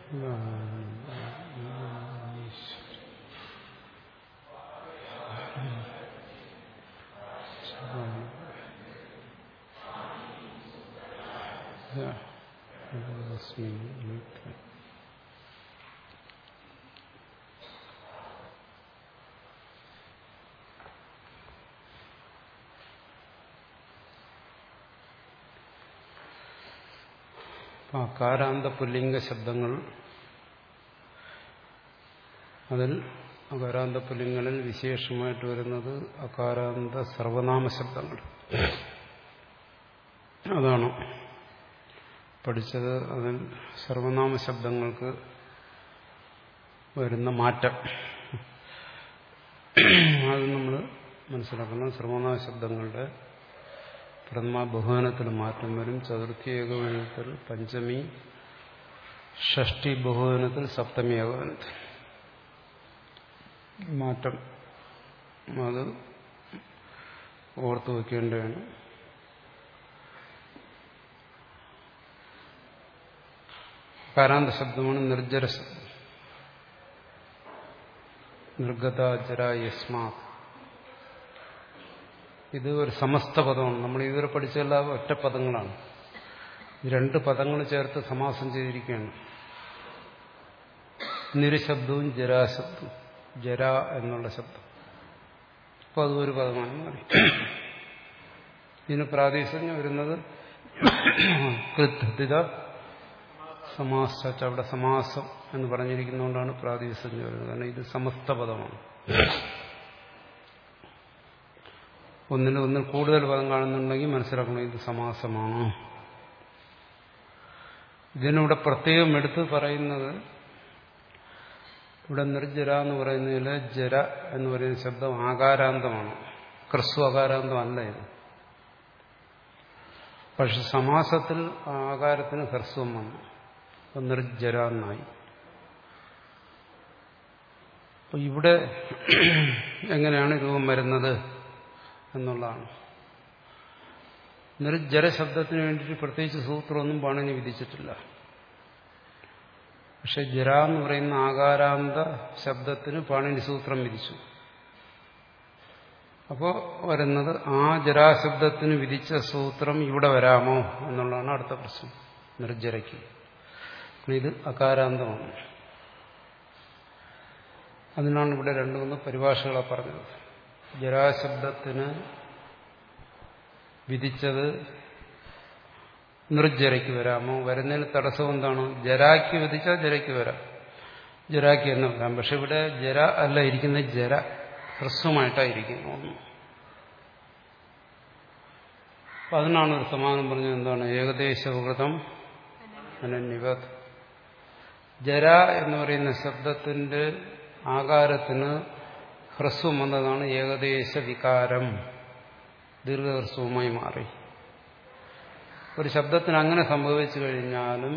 അകാരാന്ത പുല്ലിംഗ ശബ്ദങ്ങൾ അതിൽ അകാരാന്ത പുല്ലിംഗങ്ങളിൽ വിശേഷമായിട്ട് വരുന്നത് അകാരാന്ത സർവനാമ ശബ്ദങ്ങൾ അതാണ് പഠിച്ചത് അതിൽ സർവനാമ ശബ്ദങ്ങൾക്ക് വരുന്ന മാറ്റം അത് നമ്മൾ മനസ്സിലാക്കണം സർവനാമ ശബ്ദങ്ങളുടെ പ്രഥമ ബഹുവനത്തിൽ മാറ്റം വരും ചതുർത്ഥി ഏകോപനത്തിൽ പഞ്ചമി ഷഷ്ടി ബഹുവനത്തിൽ സപ്തമി ഏകോപനത്തിൽ മാറ്റം അത് ഓർത്തു വയ്ക്കേണ്ടതാണ് കാരാന്ത ശബ്ദമാണ് നിർജ്ജര ശബ്ദം നിർഗത ജര യസ്മാത് ഇത് ഒരു സമസ്ത പദമാണ് നമ്മൾ ഇതുവരെ പഠിച്ചെല്ലാം ഒറ്റ പദങ്ങളാണ് രണ്ട് പദങ്ങൾ ചേർത്ത് സമാസം ചെയ്തിരിക്കുകയാണ് നിരുശബ്ദവും ജരാശബ്ദവും ജര എന്നുള്ള ശബ്ദം അപ്പോൾ അത് ഒരു പദമായി മാറി ഇതിന് പ്രാദേശികം വരുന്നത് കൃത്യത സമാസ അവിടെ സമാസം എന്ന് പറഞ്ഞിരിക്കുന്നതുകൊണ്ടാണ് പ്രാദേശികം വരുന്നത് കാരണം ഇത് സമസ്ത പദമാണ് ഒന്നിൽ ഒന്നിൽ കൂടുതൽ പദം കാണുന്നുണ്ടെങ്കിൽ മനസ്സിലാക്കണം ഇത് സമാസമാണ് ഇതിനിവിടെ പ്രത്യേകം എടുത്ത് പറയുന്നത് ഇവിടെ നിർജര എന്ന് പറയുന്നതിൽ ജര എന്ന് പറയുന്ന ശബ്ദം ആകാരാന്തമാണ് ക്രിസ്തു ആകാരാന്തമല്ല ഇത് പക്ഷെ സമാസത്തിൽ ആകാരത്തിന് ഹ്രസ്വം വന്നു നിർജര എന്നായി അപ്പൊ ഇവിടെ എങ്ങനെയാണ് രൂപം വരുന്നത് എന്നുള്ളതാണ് നിർജ്ജര ശബ്ദത്തിന് വേണ്ടിയിട്ട് പ്രത്യേകിച്ച് സൂത്രമൊന്നും പാണിനി വിധിച്ചിട്ടില്ല പക്ഷെ ജര എന്ന് പറയുന്ന ആകാരാന്ത ശബ്ദത്തിന് പാണിനി സൂത്രം വിധിച്ചു അപ്പോൾ വരുന്നത് ആ ജരാശബ്ദത്തിന് വിധിച്ച സൂത്രം ഇവിടെ വരാമോ എന്നുള്ളതാണ് അടുത്ത പ്രശ്നം നിർജ്ജരയ്ക്ക് ഇത് അകാരാന്തമാണ് അതിനാണ് ഇവിടെ രണ്ടു മൂന്ന് പരിഭാഷകളെ പറഞ്ഞത് ജരാശബ്ദത്തിന് വിധിച്ചത് നിർജ്ജരയ്ക്ക് വരാമോ വരുന്നതിന് തടസ്സം എന്താണ് ജരായ്ക്ക് വിധിച്ചാൽ ജരയ്ക്ക് വരാം ജരായ്ക്ക് എന്ന് വരാം പക്ഷെ ഇവിടെ ജര അല്ല ഇരിക്കുന്ന ജര ഹ്രസ്വമായിട്ടായിരിക്കുന്നു ഒന്ന് അപ്പൊ അതിനാണ് ഒരു സമാനം പറഞ്ഞത് എന്താണ് ഏകദേശകൃതം അനന്യവത് ജര എന്ന് പറയുന്ന ശബ്ദത്തിന്റെ ആകാരത്തിന് ഹ്രസ്വം വന്നതാണ് ഏകദേശ വികാരം ദീർഘഹ്രസ്വമായി മാറി ഒരു ശബ്ദത്തിന് അങ്ങനെ സംഭവിച്ചു കഴിഞ്ഞാലും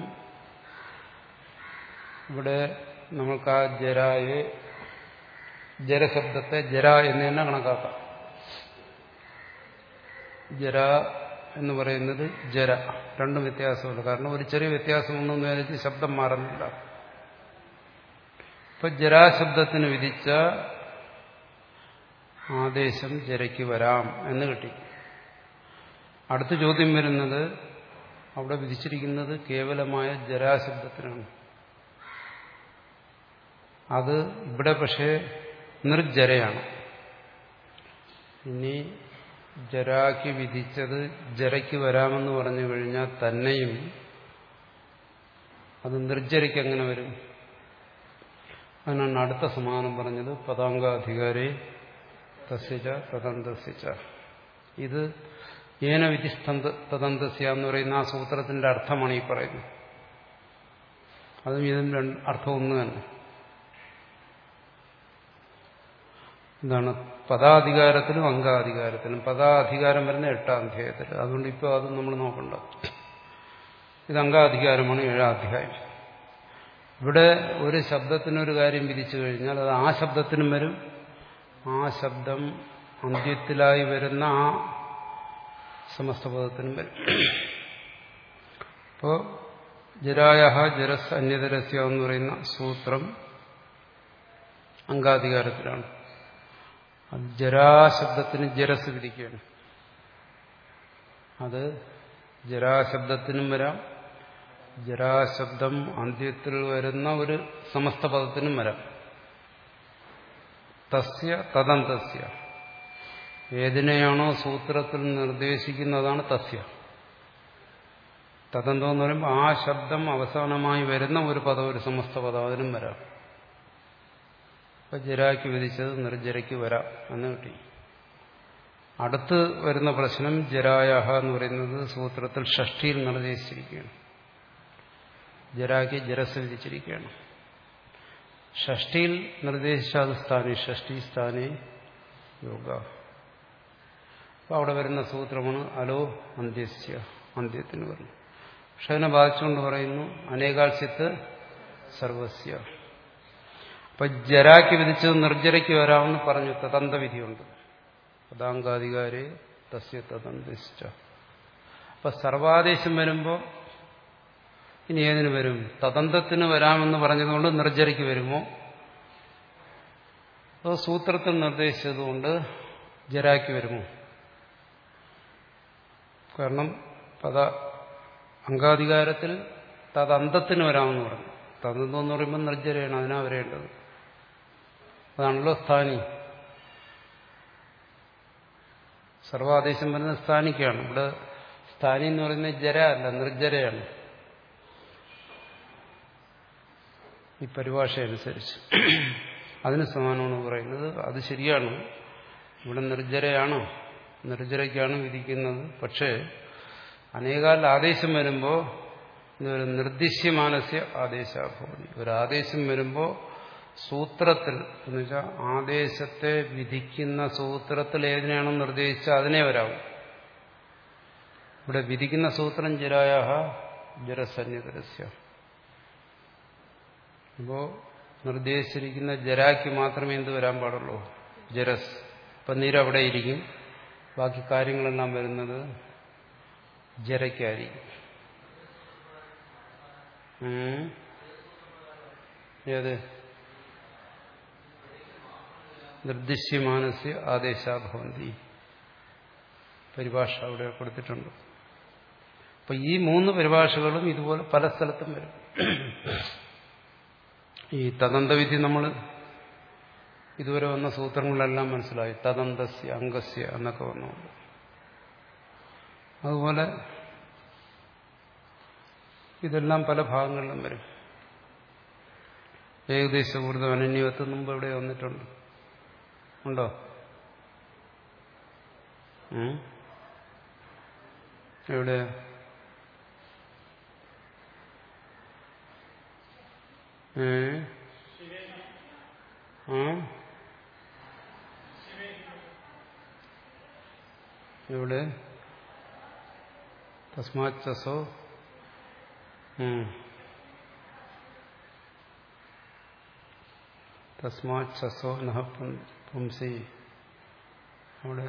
ഇവിടെ നമുക്ക് ആ ജരായെ ജരശബ്ദത്തെ ജര എന്ന് തന്നെ കണക്കാക്കാം ജര എന്ന് പറയുന്നത് ജര രണ്ടും വ്യത്യാസമുണ്ട് കാരണം ഒരു ചെറിയ വ്യത്യാസം ഒന്നും വിചാരിച്ച് ശബ്ദം മാറുന്നില്ല ഇപ്പൊ ജരാശബ്ദത്തിന് വിധിച്ച ആദേശം ജരയ്ക്ക് വരാം എന്ന് കിട്ടി അടുത്ത ചോദ്യം വരുന്നത് അവിടെ വിധിച്ചിരിക്കുന്നത് കേവലമായ ജരാശബ്ദത്തിനാണ് അത് ഇവിടെ പക്ഷേ നിർജരയാണ് ഇനി ജരാക്ക് വിധിച്ചത് ജരയ്ക്ക് വരാമെന്ന് പറഞ്ഞു കഴിഞ്ഞാൽ തന്നെയും അത് നിർജരയ്ക്ക് എങ്ങനെ വരും അതിനാണ് അടുത്ത സമാനം പറഞ്ഞത് പതാങ്കാധികാരി തസ്യച തദന്തസ്യച്ച ഇത് ഏന വിധിസ്തന്ത തദന്തസ്യ എന്ന് പറയുന്ന ആ സൂത്രത്തിന്റെ അർത്ഥമാണ് ഈ പറയുന്നത് അതും ഇതും രണ്ട് അർത്ഥം ഒന്ന് തന്നെ എന്താണ് പദാധികാരത്തിലും അംഗാധികാരത്തിലും പദാധികാരം വരുന്ന എട്ടാം അധ്യായത്തിൽ അതുകൊണ്ട് ഇപ്പോൾ അത് നമ്മൾ നോക്കണ്ട ഇത് അംഗാധികാരമാണ് ഏഴാം അധ്യായം ഇവിടെ ഒരു ശബ്ദത്തിനൊരു കാര്യം വിധിച്ചു കഴിഞ്ഞാൽ അത് ആ ശബ്ദത്തിനും വരും ആ ശബ്ദം അന്ത്യത്തിലായി വരുന്ന ആ സമസ്ത പദത്തിനും വരും അപ്പോൾ ജരായ ജരസ് അന്യതരസ്യ എന്ന് പറയുന്ന സൂത്രം അംഗാധികാരത്തിലാണ് അത് ജരാശബ്ദത്തിന് ജരസ് വിധിക്കുകയാണ് അത് ജരാശബ്ദത്തിനും വരാം ജരാശബ്ദം അന്ത്യത്തിൽ വരുന്ന ഒരു സമസ്ത പദത്തിനും വരാം തസ്യ തദന്തസ്യ ഏതിനെയാണോ സൂത്രത്തിൽ നിർദ്ദേശിക്കുന്നതാണ് തസ്യ തദന്തം എന്ന് പറയുമ്പോൾ ആ ശബ്ദം അവസാനമായി വരുന്ന ഒരു പദം ഒരു സമസ്ത പദം അതിനും വരാം അപ്പൊ ജരായ്ക്ക് വിധിച്ചത് നിർജരയ്ക്ക് വരാം എന്ന് കിട്ടി അടുത്ത് വരുന്ന പ്രശ്നം ജരായഹ എന്ന് പറയുന്നത് സൂത്രത്തിൽ ഷഷ്ടിയിൽ നിർദ്ദേശിച്ചിരിക്കുകയാണ് ജരായ്ക്ക് ജരസ് വിധിച്ചിരിക്കുകയാണ് ഷഷ്ടിയിൽ നിർദ്ദേശിച്ച അത് സ്ഥാനി ഷഷ്ടി സ്ഥാനി യോഗ അപ്പൊ അവിടെ വരുന്ന സൂത്രമാണ് അലോ അന്ത്യസ്യ അന്ത്യത്തിന് പറഞ്ഞു പക്ഷെ അതിനെ ബാധിച്ചുകൊണ്ട് പറയുന്നു അനേകാൽസ്യത്ത് സർവസ്യ അപ്പൊ ജരാക്ക് വിധിച്ചത് നിർജ്ജരയ്ക്ക് വരാമെന്ന് പറഞ്ഞു തദന്ത വിധിയുണ്ട് പദാങ്കാധികാരെ തസ്യ തദന്തിച്ച അപ്പൊ സർവാദേശം വരുമ്പോൾ ഇനി ഏതിന് വരും തദന്തത്തിന് വരാമെന്ന് പറഞ്ഞതുകൊണ്ട് നിർജ്ജരയ്ക്ക് വരുമോ അതോ സൂത്രത്തിൽ നിർദ്ദേശിച്ചതുകൊണ്ട് ജരായ്ക്ക് വരുമോ കാരണം പദ അംഗാധികാരത്തിൽ തദന്തത്തിന് വരാമെന്ന് പറഞ്ഞു തദന്തം എന്ന് പറയുമ്പോൾ നിർജ്ജരയാണ് അതിനാ വരേണ്ടത് അതാണല്ലോ സ്ഥാനി സർവാദേശം വരുന്ന സ്ഥാനിക്കാണ് ഇവിടെ സ്ഥാനി എന്ന് പറയുന്നത് ജര അല്ല നിർജ്ജരയാണ് ഈ പരിഭാഷ അനുസരിച്ച് അതിന് സമാനമാണ് പറയുന്നത് അത് ശരിയാണ് ഇവിടെ നിർജ്ജരയാണ് നിർജ്ജരയ്ക്കാണ് വിധിക്കുന്നത് പക്ഷേ അനേകാൽ ആദേശം വരുമ്പോൾ ഒരു നിർദ്ദിശ്യമാനസ്യ ആദേശാഭവതി ഒരു ആദേശം വരുമ്പോൾ സൂത്രത്തിൽ എന്ന് വെച്ചാൽ ആദേശത്തെ വിധിക്കുന്ന സൂത്രത്തിൽ ഏതിനാണോ നിർദ്ദേശിച്ച അതിനെ വരാവും ഇവിടെ വിധിക്കുന്ന സൂത്രം ജരായ ജരസന്യതരസ്യ അപ്പോ നിർദ്ദേശിച്ചിരിക്കുന്ന ജരായ്ക്ക് മാത്രമേ എന്ത് വരാൻ പാടുള്ളൂ ജരസ് ഇപ്പൊ നീരവിടെ ഇരിക്കും ബാക്കി കാര്യങ്ങളെല്ലാം വരുന്നത് ജരയ്ക്കായിരിക്കും ഏത് നിർദ്ദിശ്യമാനസ്യ ആദേശാഭവന്തി പരിഭാഷ അവിടെ കൊടുത്തിട്ടുണ്ട് അപ്പൊ ഈ മൂന്ന് പരിഭാഷകളും ഇതുപോലെ പല സ്ഥലത്തും വരും ഈ തദന്തവിധി നമ്മൾ ഇതുവരെ വന്ന സൂത്രങ്ങളെല്ലാം മനസ്സിലായി തദന്തസ്യ അംഗസ്യ എന്നൊക്കെ വന്നുകൊണ്ട് അതുപോലെ ഇതെല്ലാം പല ഭാഗങ്ങളിലും വരും ഏകദേശ ഊർജ്ജം അനന്യവത്ത് മുമ്പ് ഇവിടെ വന്നിട്ടുണ്ട് ഉണ്ടോ എവിടെ ഏ ആ എവിടെ തസ്മാച്ചസോ തസ്മാച്ചസോ നഹ പുംസി അവിടെ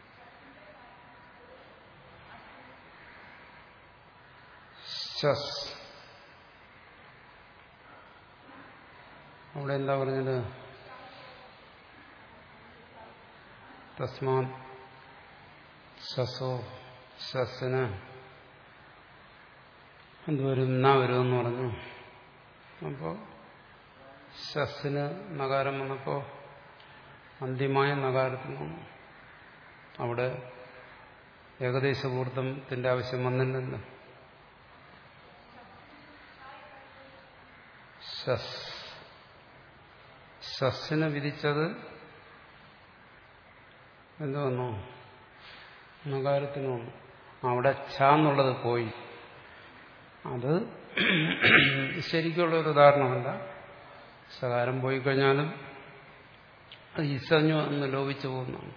ശസ് അവിടെ എന്താ പറഞ്ഞത് തസ്മാ ശസോ ശസിന് എന്തുവരും എന്നാ വരുമെന്ന് പറഞ്ഞു അപ്പോൾ ശസ്സിന് നഗാരം വന്നപ്പോൾ അന്ത്യമായ നഗാരത്തിൽ വന്നു അവിടെ ഏകദേശപൂർത്തത്തിന്റെ ആവശ്യം വന്നില്ലല്ലോ ശസ് ശസ്സിന് വിധിച്ചത് എന്ത് വന്നു നഗാരത്തിന് വന്നു അവിടെ ഛ എന്നുള്ളത് പോയി അത് ശരിക്കുള്ള ഒരു ഉദാഹരണമല്ല സകാരം പോയി കഴിഞ്ഞാലും അത് ഇസഞ്ഞു എന്ന് ലോപിച്ചു പോകുന്നതാണ്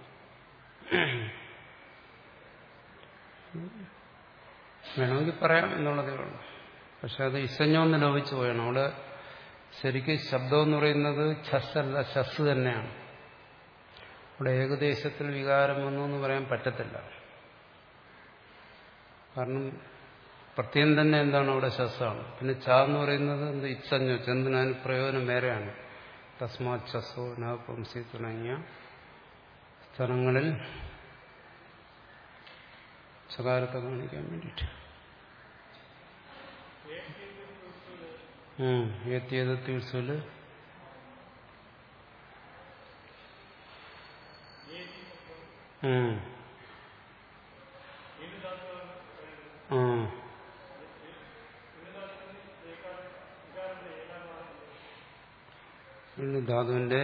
വേണമെങ്കിൽ പറയാം എന്നുള്ളതേ ഉള്ളൂ പക്ഷെ അത് ഇസഞ്ഞോ എന്ന് ലോപിച്ചു പോയണം അവിടെ ശരിക്കും ശബ്ദം എന്ന് പറയുന്നത് ഛസ്സല്ല ശസ് തന്നെയാണ് അവിടെ ഏകദേശത്തിൽ വികാരം വന്നു എന്ന് പറയാൻ പറ്റത്തില്ല കാരണം പ്രത്യം തന്നെ എന്താണ് അവിടെ ശസ്സാണ് പിന്നെ ച എന്ന് പറയുന്നത് എന്ത് ഇച്ഛഞ്ഞു ചെന്തിനു പ്രയോജനം വേറെയാണ് തസ്മാത് ശസ്സോ നപംസി തുടങ്ങിയ സ്ഥലങ്ങളിൽ സകാരത്തെ കാണിക്കാൻ വേണ്ടിയിട്ട് ഏത്തിയത് തീർച്ചല് ആ ധാതുവിന്റെ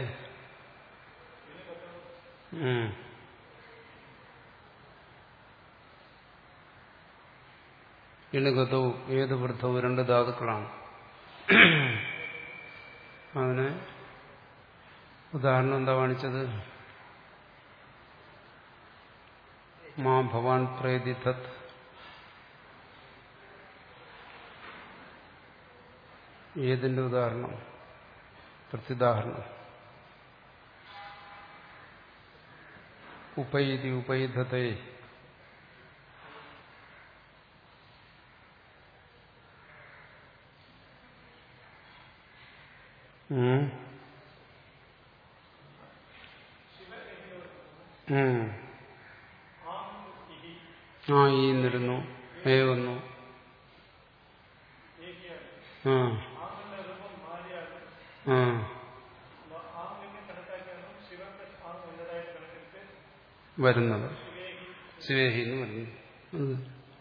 ഇണുഗതവും ഏത് വൃദ്ധവും രണ്ട് ധാതുക്കളാണ് അതിന് ഉദാഹരണം എന്താ കാണിച്ചത് മാ ഭവാൻ പ്രേതിഥത് ഏതിന്റെ ഉദാഹരണം പ്രത്യുദാഹരണം ഉപൈതി ഉപൈധത്തെ ആ ഈ നിരുന്നു ഏ വന്നു ആ ആ വരുന്നത് ശിവേഹി എന്ന് വരുന്നു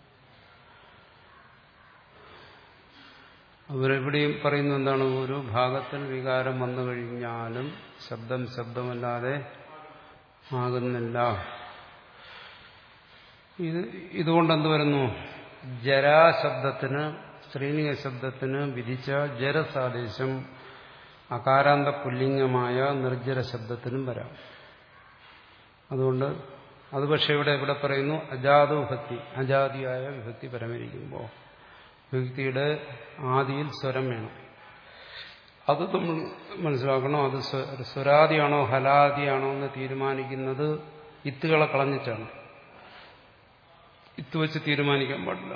അവരെവിടെയും പറയുന്ന എന്താണ് ഒരു ഭാഗത്തിൽ വികാരം വന്നു കഴിഞ്ഞാലും ശബ്ദം ശബ്ദമല്ലാതെ ആകുന്നില്ല ഇത് ഇതുകൊണ്ട് എന്ത് വരുന്നു ജരാശബ്ദത്തിന് സ്ത്രീലിംഗ ശബ്ദത്തിന് വിധിച്ച ജരസാദേശം അകാരാന്ത പുല്ലിംഗമായ നിർജ്ജര ശബ്ദത്തിനും വരാം അതുകൊണ്ട് അത് പക്ഷെ ഇവിടെ ഇവിടെ പറയുന്നു അജാത വിഭക്തി അജാതിയായ വിഭക്തി പരമരിക്കുമ്പോൾ വിഭക്തിയുടെ ആദിയിൽ സ്വരം വേണം അത് നമ്മൾ മനസ്സിലാക്കണം അത് സ്വരാദിയാണോ ഹലാദിയാണോ എന്ന് തീരുമാനിക്കുന്നത് ഇത്തുകളെ കളഞ്ഞിട്ടാണ് ഇത്ത് വെച്ച് തീരുമാനിക്കാൻ പാടില്ല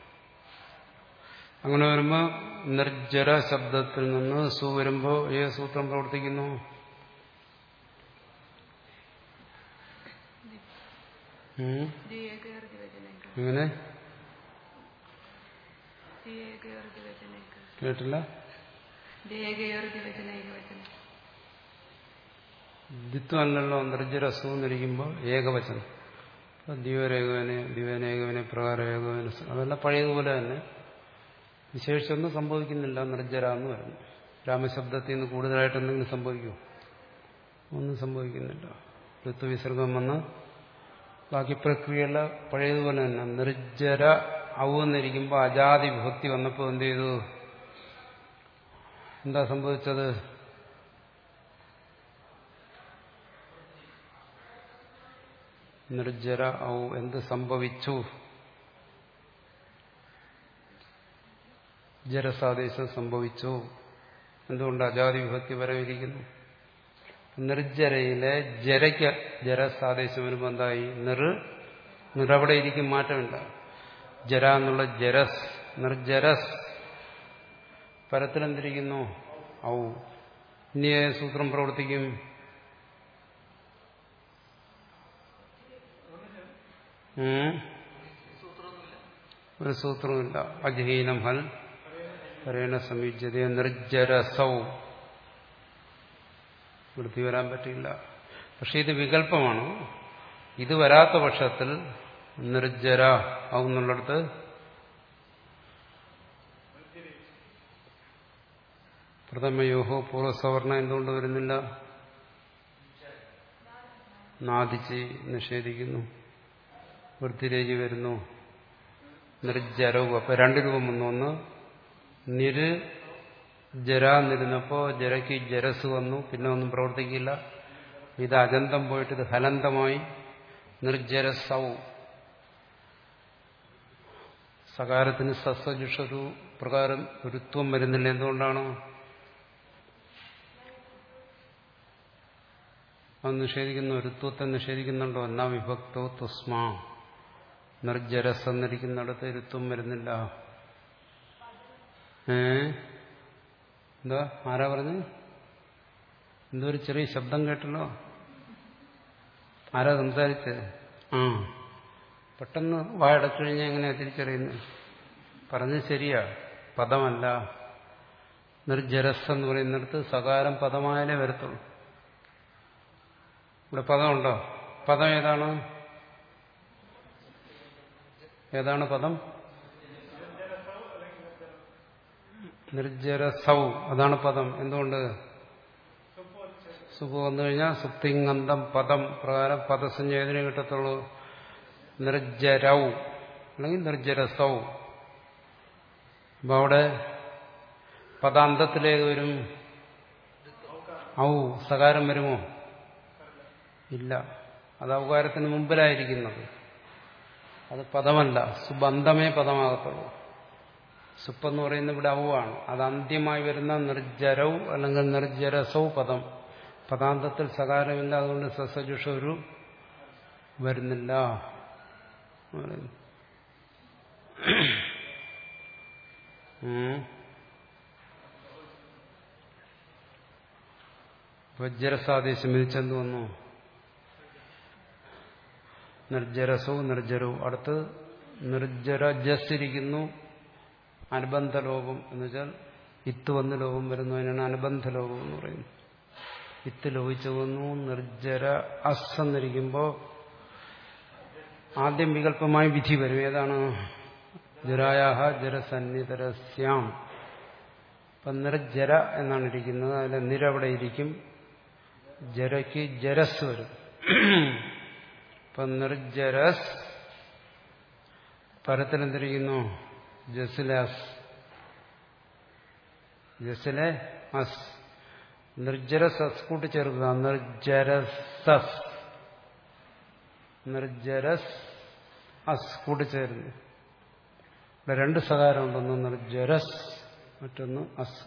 അങ്ങനെ വരുമ്പോൾ നിർജ്ജര ശബ്ദത്തിൽ നിന്ന് സു വരുമ്പോൾ ഏത് സൂത്രം പ്രവർത്തിക്കുന്നു എങ്ങനെ കേട്ടില്ല ദ്വിത്വമല്ലല്ലോ നിർജ്ജരസു എന്നിരിക്കുമ്പോൾ ഏകവചനം ദിവരേകവനെ ദിവനേകവനെ പ്രകാരേകവനെ അതെല്ലാം പഴയതുപോലെ തന്നെ വിശേഷിച്ചൊന്നും സംഭവിക്കുന്നില്ല നിർജ്ജര എന്ന് വരുന്നു രാമശബ്ദത്തിൽ നിന്ന് കൂടുതലായിട്ട് എന്തെങ്കിലും സംഭവിക്കുമോ ഒന്നും സംഭവിക്കുന്നില്ല ഋത്വവിസർഗം വന്ന് ബാക്കി പ്രക്രിയയുള്ള പഴയതുപോലെ തന്നെ നിർജ്ജര ഔന്നിരിക്കുമ്പോൾ അജാതി വിഭക്തി വന്നപ്പോൾ എന്ത് ചെയ്തു എന്താ സംഭവിച്ചത് നിർജ്ജര ഔ എന്ത് സംഭവിച്ചു ജരസാദേശം സംഭവിച്ചു എന്തുകൊണ്ട് അജാതി വിഭക്തി വരവിരിക്കുന്നു നിർജ്ജരയിലെ ജരയ്ക്ക് ജരസാദേശം വരുമ്പോൾ എന്തായി നിർ നിറവിടെ ഇരിക്കും മാറ്റമില്ല ജര എന്നുള്ള ജരസ് നിർജരസ് പരത്തിലെന്തിരിക്കുന്നു ഔ ഇനി സൂത്രം പ്രവർത്തിക്കും ഒരു സൂത്രവുമില്ല അജഹീനം ഹൽ പരേണ സമീജ്യത നിർജരസൗ വൃത്തി വരാൻ പറ്റില്ല പക്ഷെ ഇത് വികല്പമാണ് ഇത് വരാത്ത പക്ഷത്തിൽ നിർജര ആവുന്നുള്ളിടത്ത് പ്രഥമയോഹോ പൂർവ്വസവർണ എന്തുകൊണ്ട് വരുന്നില്ല നാദിച്ച് നിഷേധിക്കുന്നു വൃത്തിരേജി വരുന്നു നിർജരവും അപ്പൊ രണ്ട് രൂപം വന്നു ഒന്ന് നിര് ജര എന്നിരുന്നപ്പോ ജരയ്ക്ക് ജരസ് വന്നു പിന്നെ ഒന്നും പ്രവർത്തിക്കില്ല ഇത് അജന്തം പോയിട്ട് ഇത് ഹലന്തമായി നിർജരസൗ സകാരത്തിന് സസ്വജുഷരു പ്രകാരം ഒരുത്വം വരുന്നില്ല എന്തുകൊണ്ടാണ് അത് നിഷേധിക്കുന്ന ഒരുത്വത്തെ നിഷേധിക്കുന്നുണ്ടോ എന്നാ വിഭക്തോ തുസ്മാ നിർജ്ജരസ് എന്നിരിക്കുന്നിടത്ത് ഇരുത്തും വരുന്നില്ല ഏ എന്താ ആരാ പറഞ്ഞു എന്തോ ഒരു ചെറിയ ശബ്ദം കേട്ടല്ലോ ആരാ സംസാരിച്ചത് ആ പെട്ടെന്ന് വായടച്ചു കഴിഞ്ഞാൽ എങ്ങനെയാ തിരിച്ചറിയുന്നത് പറഞ്ഞത് ശരിയാ പദമല്ല നിർജരസ് എന്ന് പറയുന്നിടത്ത് സകാരം പദമായാലേ വരത്തുള്ളൂ ഇവിടെ പദമുണ്ടോ പദം ഏതാണ് ഏതാണ് പദം നിർജരസൗ അതാണ് പദം എന്തുകൊണ്ട് സുഖം വന്നു കഴിഞ്ഞാൽ സുപ്തിങ്ങന്തം പദം പ്രകാരം പദസഞ്ജ ഏതിനെ കിട്ടത്തുള്ളൂ നിർജരൗ അല്ലെങ്കിൽ നിർജരസൗ അപ്പൊ അവിടെ പദാന്തത്തിലേക്ക് വരും ഔ സകാരം വരുമോ ഇല്ല അത് ഔകാരത്തിന് മുമ്പിലായിരിക്കുന്നത് അത് പദമല്ല സുബന്ധമേ പദമാകത്തുള്ളൂ സുപ്പെന്ന് പറയുന്നത് ഇവിടെ ഔവാണ് അത് അന്ത്യമായി വരുന്ന നിർജരൗ അല്ലെങ്കിൽ നിർജരസൗ പദം പദാന്തത്തിൽ സകാരമില്ല അതുകൊണ്ട് സസജുഷ ഒരു വരുന്നില്ല വജ്രസാദേശം വിധിച്ചെന്ന് വന്നു നിർജരസവും നിർജരവും അടുത്ത് നിർജരജസ്സിരിക്കുന്നു അനുബന്ധ ലോകം എന്ന് വെച്ചാൽ ഇത്ത് വന്ന് ലോകം വരുന്നു അതിനാണ് അനുബന്ധ ലോകം എന്ന് പറയുന്നത് ഇത്ത് ലോഹിച്ചു വന്നു നിർജര അസ് എന്നിരിക്കുമ്പോൾ ആദ്യം വികല്പമായി വിധി വരും ഏതാണ് ജരായാഹ ജരസന്നിധരസ്യാം ഇപ്പം നിർജര എന്നാണ് ഇരിക്കുന്നത് അതിൽ നിരവിടെ ഇരിക്കും ജരയ്ക്ക് ജരസ് വരും ഇപ്പം നിർജരസ് പരത്തിലെന്തിരിക്കുന്നു ജസിലെ അസ് ജസിലെ അസ് നിർജരസ് അസ് കൂട്ടിച്ചേർക്കുക നിർജരസസ് നിർജരസ് അസ് കൂട്ടിച്ചേരുന്നു ഇവിടെ രണ്ട് സകാരമുണ്ടൊന്ന് നിർജരസ് മറ്റൊന്ന് അസ്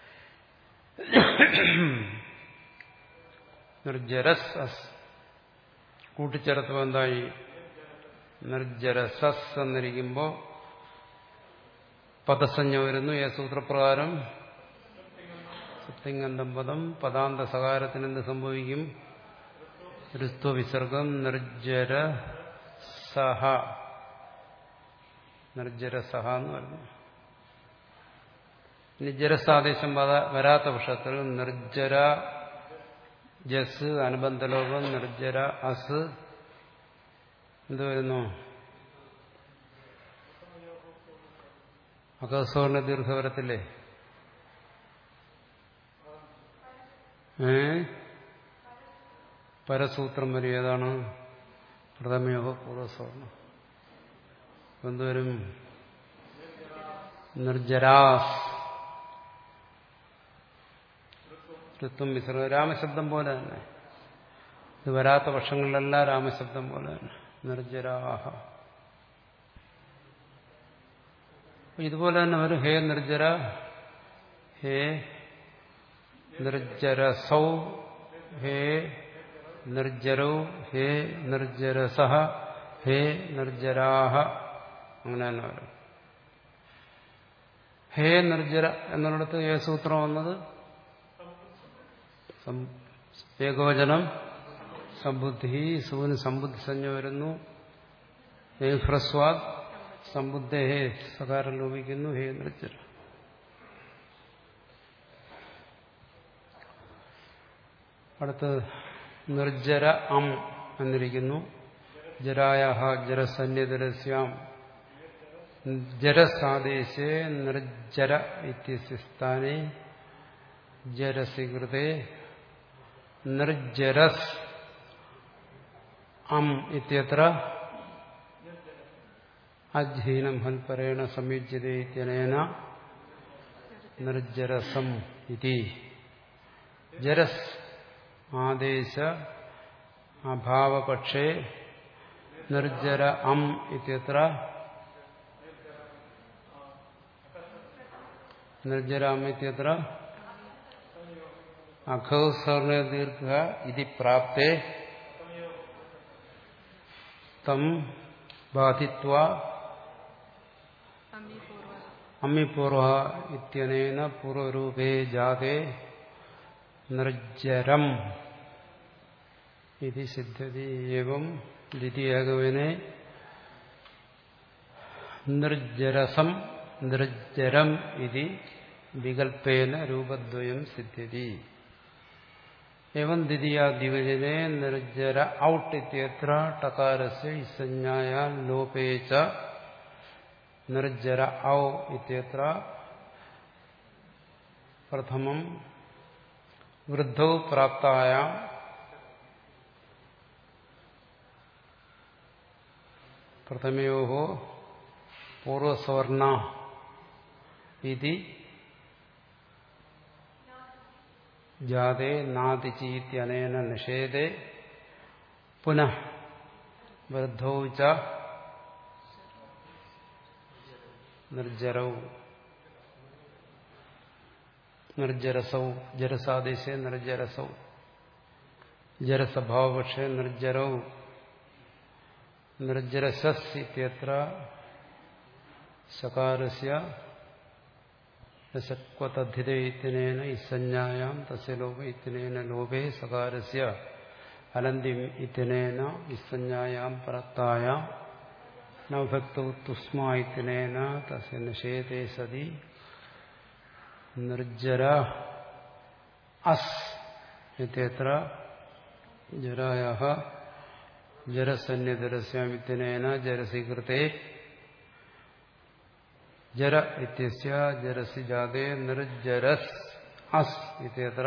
നിർജരസ് അസ് കൂട്ടിച്ചേർത്തപ്പോൾ എന്തായി നിർജരസസ് എന്നിരിക്കുമ്പോൾ പദസഞ്ജ വരുന്നു ഏ സൂത്രപ്രകാരം സപ്തിങ്ങന്തം പദം പദാന്ത സകാരത്തിന് എന്ത് സംഭവിക്കും ഋത്വവിസർഗം നിർജര സഹ നിർജര സഹ എന്ന് പറഞ്ഞു ഇനി ജരസാദേശം വരാത്ത പക്ഷത്തിൽ നിർജര ജസ് അനുബന്ധലോകം നിർജര അസ് എന്ത് വരുന്നു അകസ്വർണ ദീർഘവരത്തില്ലേ ഏ പരസൂത്രം വരും ഏതാണ് പ്രഥമയോഹ പൂർവ്വസ്വർണം എന്തുവരും നിർജരാസ് ഋത്വം വിസർഗ രാമശബ്ദം പോലെ തന്നെ ഇത് വരാത്ത വർഷങ്ങളിലെല്ലാം രാമശബ്ദം പോലെ തന്നെ നിർജരാഹ ഇതുപോലെ തന്നെ വരും ഹേ നിർജര ഹേ നിർജരസൗ ഹേ നിർജരൗ ഹേ നിർജരസഹ ഹേ നിർജരാഹ അങ്ങനെ തന്നെ വരും ഹേ നിർജര എന്നിടത്ത് ഏ സൂത്രം വന്നത് ഏകവചനം സബുദ്ധി സുവിന് സമ്പുദ്ധി സഞ്ജ വരുന്നു ഹേ ഹ്രസ്വാദ് സമ്പുദ്ധ ഹേ സകാരം ലോപിക്കുന്നു ഹേ നിർജര അടുത്ത് നിർജര അം എന്നിരിക്കുന്നു ജരായ ജരസന്യതരസ്യാം ജരസാദേശേ നിർജര ഇത്യസ്ഥാനെ ജരസികൃതേ നിർജരസ് അം ഇത്യത്ര അധ്യയനം ഹൽപരേണ സംയുജ്യതേന നിർജരസം ഇതി ജരസ് ആദേശ അഭാവപക്ഷേ നിർജര അം ഇത്യത്ര നിർജരാം ഇത്യത്ര അഘൗസർണ ദീർഘ ഇതി പ്രാപ്തേ തം ബാധിത്വ അമ്മിപൂർവ ഇത്യനേന പൂർവരൂപേ ജാതേ നിർജ്ജരം ഇത് സിദ്ധ്യതി ഏവം ദ്വിതീയകവിനെ നിർജ്ജരസം നിർജ്ജരം ഇത് വികൽപ്പേന രൂപദ്വയം സിദ്ധ്യതി एवं द्वितीया द्विवचने निर्जर औट् इत्यत्र टकारस्य संज्ञाया लोपे च निर्जर औ इत्यत्र प्रथमं वृद्धौ प्राप्तायां प्रथमयोः पूर्वसवर्ण इति ജാതേ നാദിചീത്യനേന നിഷേധേ പുനഃ വൃദ്ധൗ ച നിർജരൗ നിർജരസൗ ജരസാദേശേ നിർജരസൗ ജരസഭാവപക്ഷേ നിർജരൗ നിർജരസസ് ഇത്യത്ര സകാരസ്യ രസക്വതദ്ധിത ഇത്തിനേന ഇസഞ്ജായാം തസ്യ ലോപ ഇത്തിനേന ലോപേ സകാരസ്യ അനന്തിം ഇത്തിനേന ഇസഞ്ജായാം പ്രത്തായാം നഭക്തൗ തുസ്മാ ഇത്തിനേന തസ്യ നിഷേധേ സതി നിർജര അസ് ഇത്യത്ര ജരായാഹ ജരസന്യതരസ്യാമിത്തിനേന ജരസീകൃതേ ജര ഇത്യസ്യ ജരസി ജാതേ നിർജരസ് അസ് ഇത്യത്ര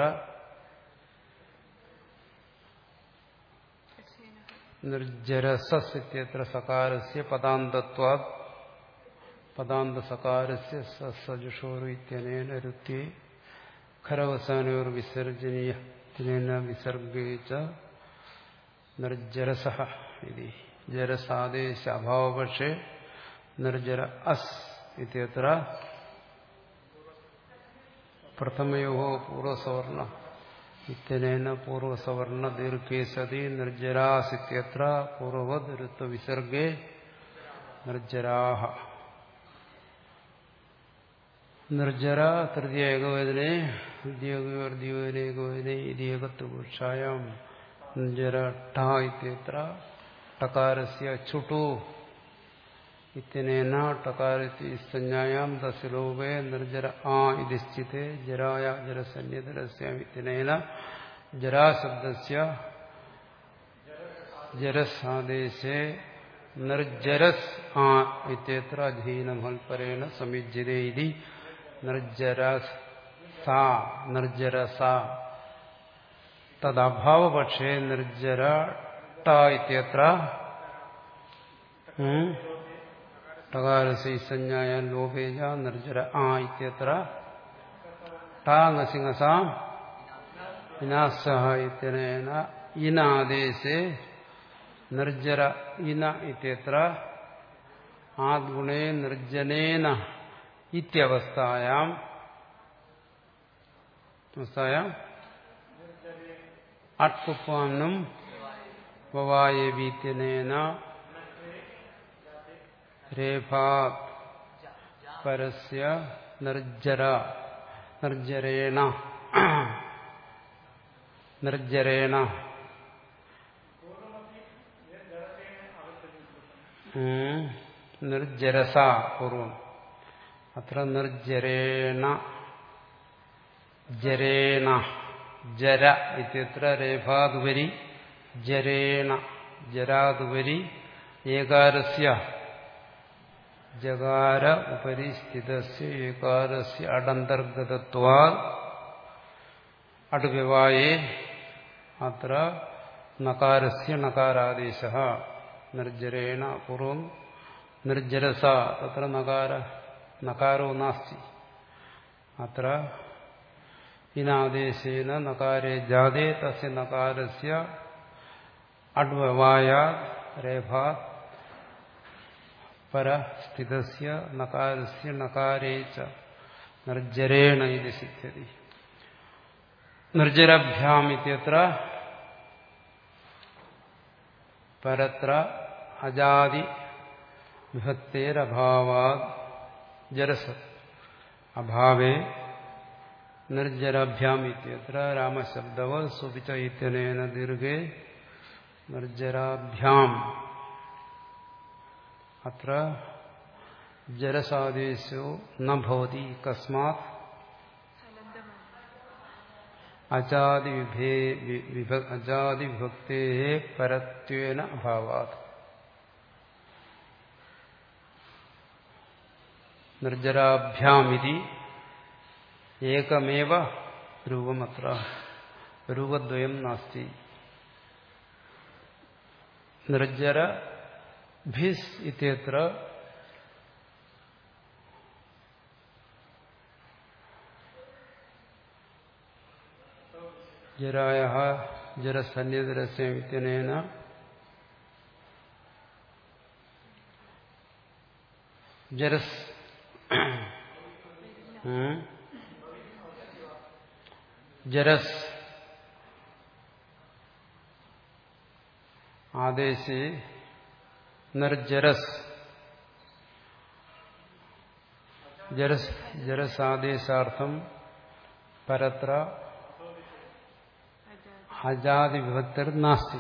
നിർജരസസ് ഇത്യത്ര സകാരസ്യ പദാന്തത്വാത് പദാന്തസകാരസ്യ സജുഷോരു ഇത്യനേന രുത്യേ ഖരവസാനോർ വിസർജനീയത്തിനേന വിസർഗേ ച നിർജരസ ഇതി ജരസാദേശ അഭാവപക്ഷേ നിർജര അസ് ഇത്യത്ര പ്രഥമയോ പൂർവസവർണ ഇത്യനേന പൂർവസവർണ ദീർഘേ സതി നിർജരാസിത്യത്ര പൂർവവത് ഋത്വവിസർഗേ നിർജരാഹ നിർജര തൃതീയ ഏകവേദനെ ദ്വിതീയോദ്യോദിനെ ഏകവേദനെ ഇതേകത്വപുരുഷായാം നിർജര ഠ ഇത്യത്ര ടകാരസ്യ ചുട്ടു ഇത്യനേന ടകാരത്തി സംജ്ഞായാം തസ്ലോപേ നിർജര ആ ഇതിശ്ചിത്തെ ജരായ ജരസന്യതരസ്യാം ഇത്യനേന ജരാശബ്ദസ്യ ജരസാദേശേ നിർജരസ് ആ ഇത്യത്ര അധീനമൽപരേണ സമിജ്യതേ ഇതി നിർജരസ് സാ നിർജരസ തദഭാവപക്ഷേ നിർജര ട ഇത്യത്ര ടകാരസൈസഞ്ജായ ലോപേജ നിർജര ആ ഇത്യത്ര ടാങ്ങസിംഗസ വിനാസഹ ഇത്യനേന ഇനാദേശേ നിർജര ഇന ഇത്യത്ര ആദ്ഗുണേ നിർജനേന ഇത്യവസ്ഥായാം അവസ്ഥായാം അട്കുപ്പാനം വവായവീത്യനേന രേഭാത് പരസ്യ നിർജര നിർജരേണ നിർജരേണ നിർജരസ പൂർവം അത്ര നിർജരേണ ജരേണ ജര ഇത്യത്ര രേഭാതുപരി ജരേണ ജരാതുപരി ഏകാരസ്യ ജകാര ഉപരി സ്ഥിതസ്യ ഏകാരസ്യ അടന്തർഗതത്വാ അടുവ്യവായേ അത്ര നകാരസ്യ നകാരാദേശ നിർജരേണ പൂർവം നിർജരസ തത്ര നകാര നകാരോ നാസ്തി അത്ര ഇനാദേശേന നകാരേ ജാതേ തസ്യ നകാരസ്യ അഡ്വവായ രേഭാ പരസ്ഥിതസ്യ നകാരസ്യ നകാരേ ച നിർജരേണ ഇത് സിദ്ധ്യതി നിർജരഭ്യാം ഇത്യത്ര പരത്ര അജാതി വിഭക്തേരഭാവാ ജരസ് അഭാവേ നിർജരാഭ്യാം ഇത്യത്ര രാമശബ്ദവ സുപിച്ച ഇത്യനേന ദീർഘേ നിർജരാഭ്യാം അത്ര ജലസാദേശോ നഭവതി കസ്മാത് അജാതി വിഭക്തേ പരത്വേന അഭാവാത് നിർജരാഭ്യാമിതി ഏകമേവ രൂപമത്ര രൂപദ്വയം നാസ്തി നിർജര ഭിസ് ഇത്യത്ര ജരായ ജരസന്യതരസ്യമിത്യനേന ജരസ് ജരസ് ആദേശി നിർജരസ് ജരസ് ജരസാദേശാർത്ഥം പരത്ര അജാതി വിഭക്തർ നാസ്തി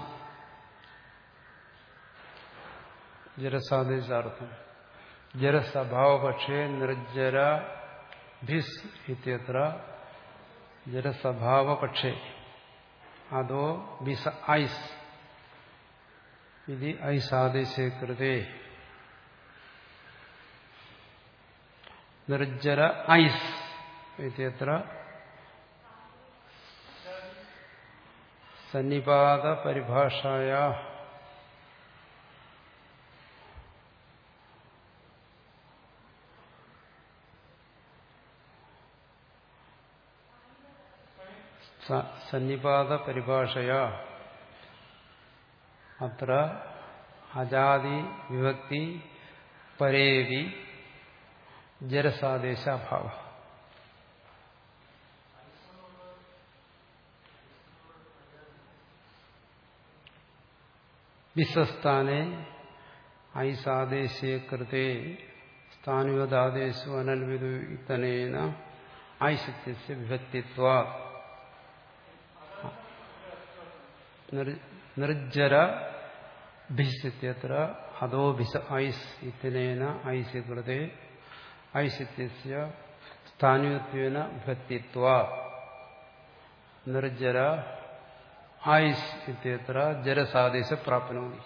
ജരസാദേശാർത്ഥം ജരസഭാവപക്ഷേ നിർജര ഭിസ് ഇത്യത്ര ജരസഭാവപക്ഷേ അതോ ബിസ ഐസ് ഇത് ഐസാദേശേ കൃതേ നിർജര ഐസ് ഇത്യത്ര സന്നിപാത പരിഭാഷായ സന്നിപാത പരിഭാഷയ അത്ര അജാതി വിഭക്തി പരേവി ജരസാദേശാഭാവ വിസസ്ഥാനെ ഐസാദേശേ കൃതേ സ്ഥാനുവതാദേശു അനൽവിരുത്തനേന ഐശത്യസ്യ വിഭക്തിത്വാ നിർജര ഭിസ്യത്ര അതോ ഭിസ ഐസ് ഇത്യനേന ഐസ്യ കൃതേ ഐശത്യസ്യ സ്ഥാനുവത്വേന വിഭക്തിത്വാ നിർജര ഐസ് ഇത്യത്ര ജരസാദേശ പ്രാപ്നോതി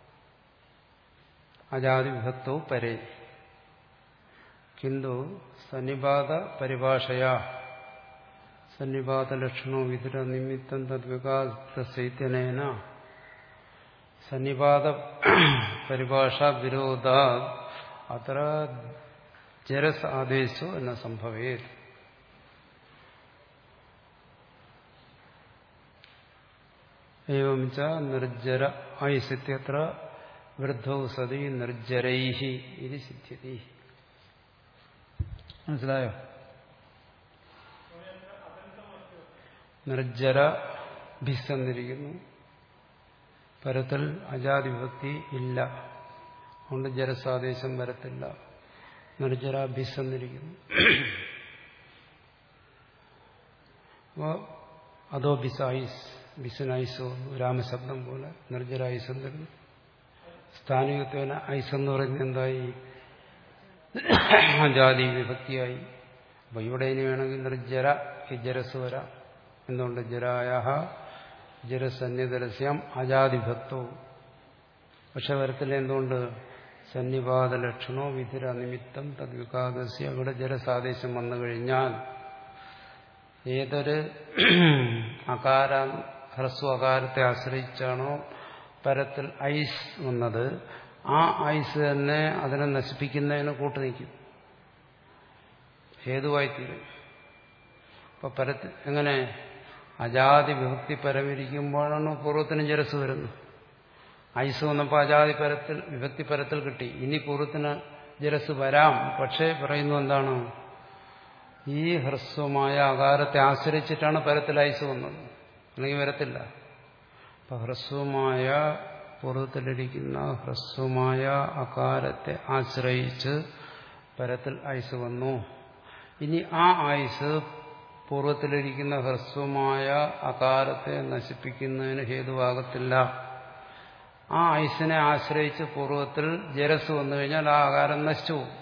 അജാതി വിഭക്തോ പരേ കിന്തു സന്നിപാത പരിഭാഷയാ സന്നിപാതലക്ഷണോ വിതുര നിമിത്തം തദ്വികാസൈത്യനേന സന്നിപാത പരിഭാഷ വിരോധ അത്ര ജരസ് ആദേശോ എന്ന സംഭവേത് एवं च निर्जर ऐसित्यत्र വൃദ്ധൗ സതി നിർജരൈഹി ഇത് സിദ്ധ്യതി മനസ്സിലായോ നിർജര ഭിസ് എന്നിരിക്കുന്നു പരത്തിൽ അജാതി വിഭക്തി ഇല്ല അതുകൊണ്ട് ജരസാദേശം വരത്തില്ല നിർജര ഭിസ് എന്നിരിക്കുന്നു അപ്പോ അതോ ബിസായിസ് ബിസിനൈസോ രാമശബ്ദം പോലെ നിർജര ഐസ് എന്തിരുന്നു സ്ഥാനികത്വന ഐസ് എന്ന് പറയുന്നത് എന്തായി ജാതി വിഭക്തിയായി അപ്പൊ ഇവിടെ ഇനി വേണമെങ്കിൽ നിർജര ഈ ജരസ് വരാം എന്തുകൊണ്ട് ജരായ ജരസന്യതരസ്യം അജാതിഭക്തവും പക്ഷെ വരത്തില്ല എന്തുകൊണ്ട് സന്നിപാത ലക്ഷണോ വിധിര നിമിത്തം തദ്വികാദസ്യ അവിടെ ജരസാദേശം വന്നു കഴിഞ്ഞാൽ ഏതൊരു അകാര ഹ്രസ്വ അകാരത്തെ ആശ്രയിച്ചാണോ പരത്തിൽ ഐസ് വന്നത് ആ ഐസ് തന്നെ അതിനെ നശിപ്പിക്കുന്നതിന് കൂട്ടുനിൽക്കും ഹേതുവായിത്തീരും അപ്പൊ പരത്തിൽ എങ്ങനെ അജാതി വിഭക്തി പരമിരിക്കുമ്പോഴാണ് പൂർവ്വത്തിന് ജലസ് വരുന്നത് ഐസ് വന്നപ്പോൾ അജാതി പരത്തിൽ വിഭക്തി പരത്തിൽ കിട്ടി ഇനി പൂർവ്വത്തിന് ജലസ് വരാം പക്ഷേ പറയുന്നു എന്താണ് ഈ ഹ്രസ്വമായ ആകാരത്തെ ആശ്രയിച്ചിട്ടാണ് പരത്തിൽ ഐസ് വന്നത് അല്ലെങ്കിൽ വരത്തില്ല അപ്പൊ ഹ്രസ്വമായ പൂർവ്വത്തിലിരിക്കുന്ന ഹ്രസ്വമായ അകാരത്തെ ആശ്രയിച്ച് പരത്തിൽ ആയുസ് വന്നു ഇനി ആ ആയുസ് പൂർവ്വത്തിലിരിക്കുന്ന ഹ്രസ്വമായ അകാരത്തെ നശിപ്പിക്കുന്നതിന് ഹേതുവാകത്തില്ല ആ ആയുസിനെ ആശ്രയിച്ച് പൂർവ്വത്തിൽ ജരസ് വന്നു കഴിഞ്ഞാൽ ആ ആകാരം നശിച്ചു പോകും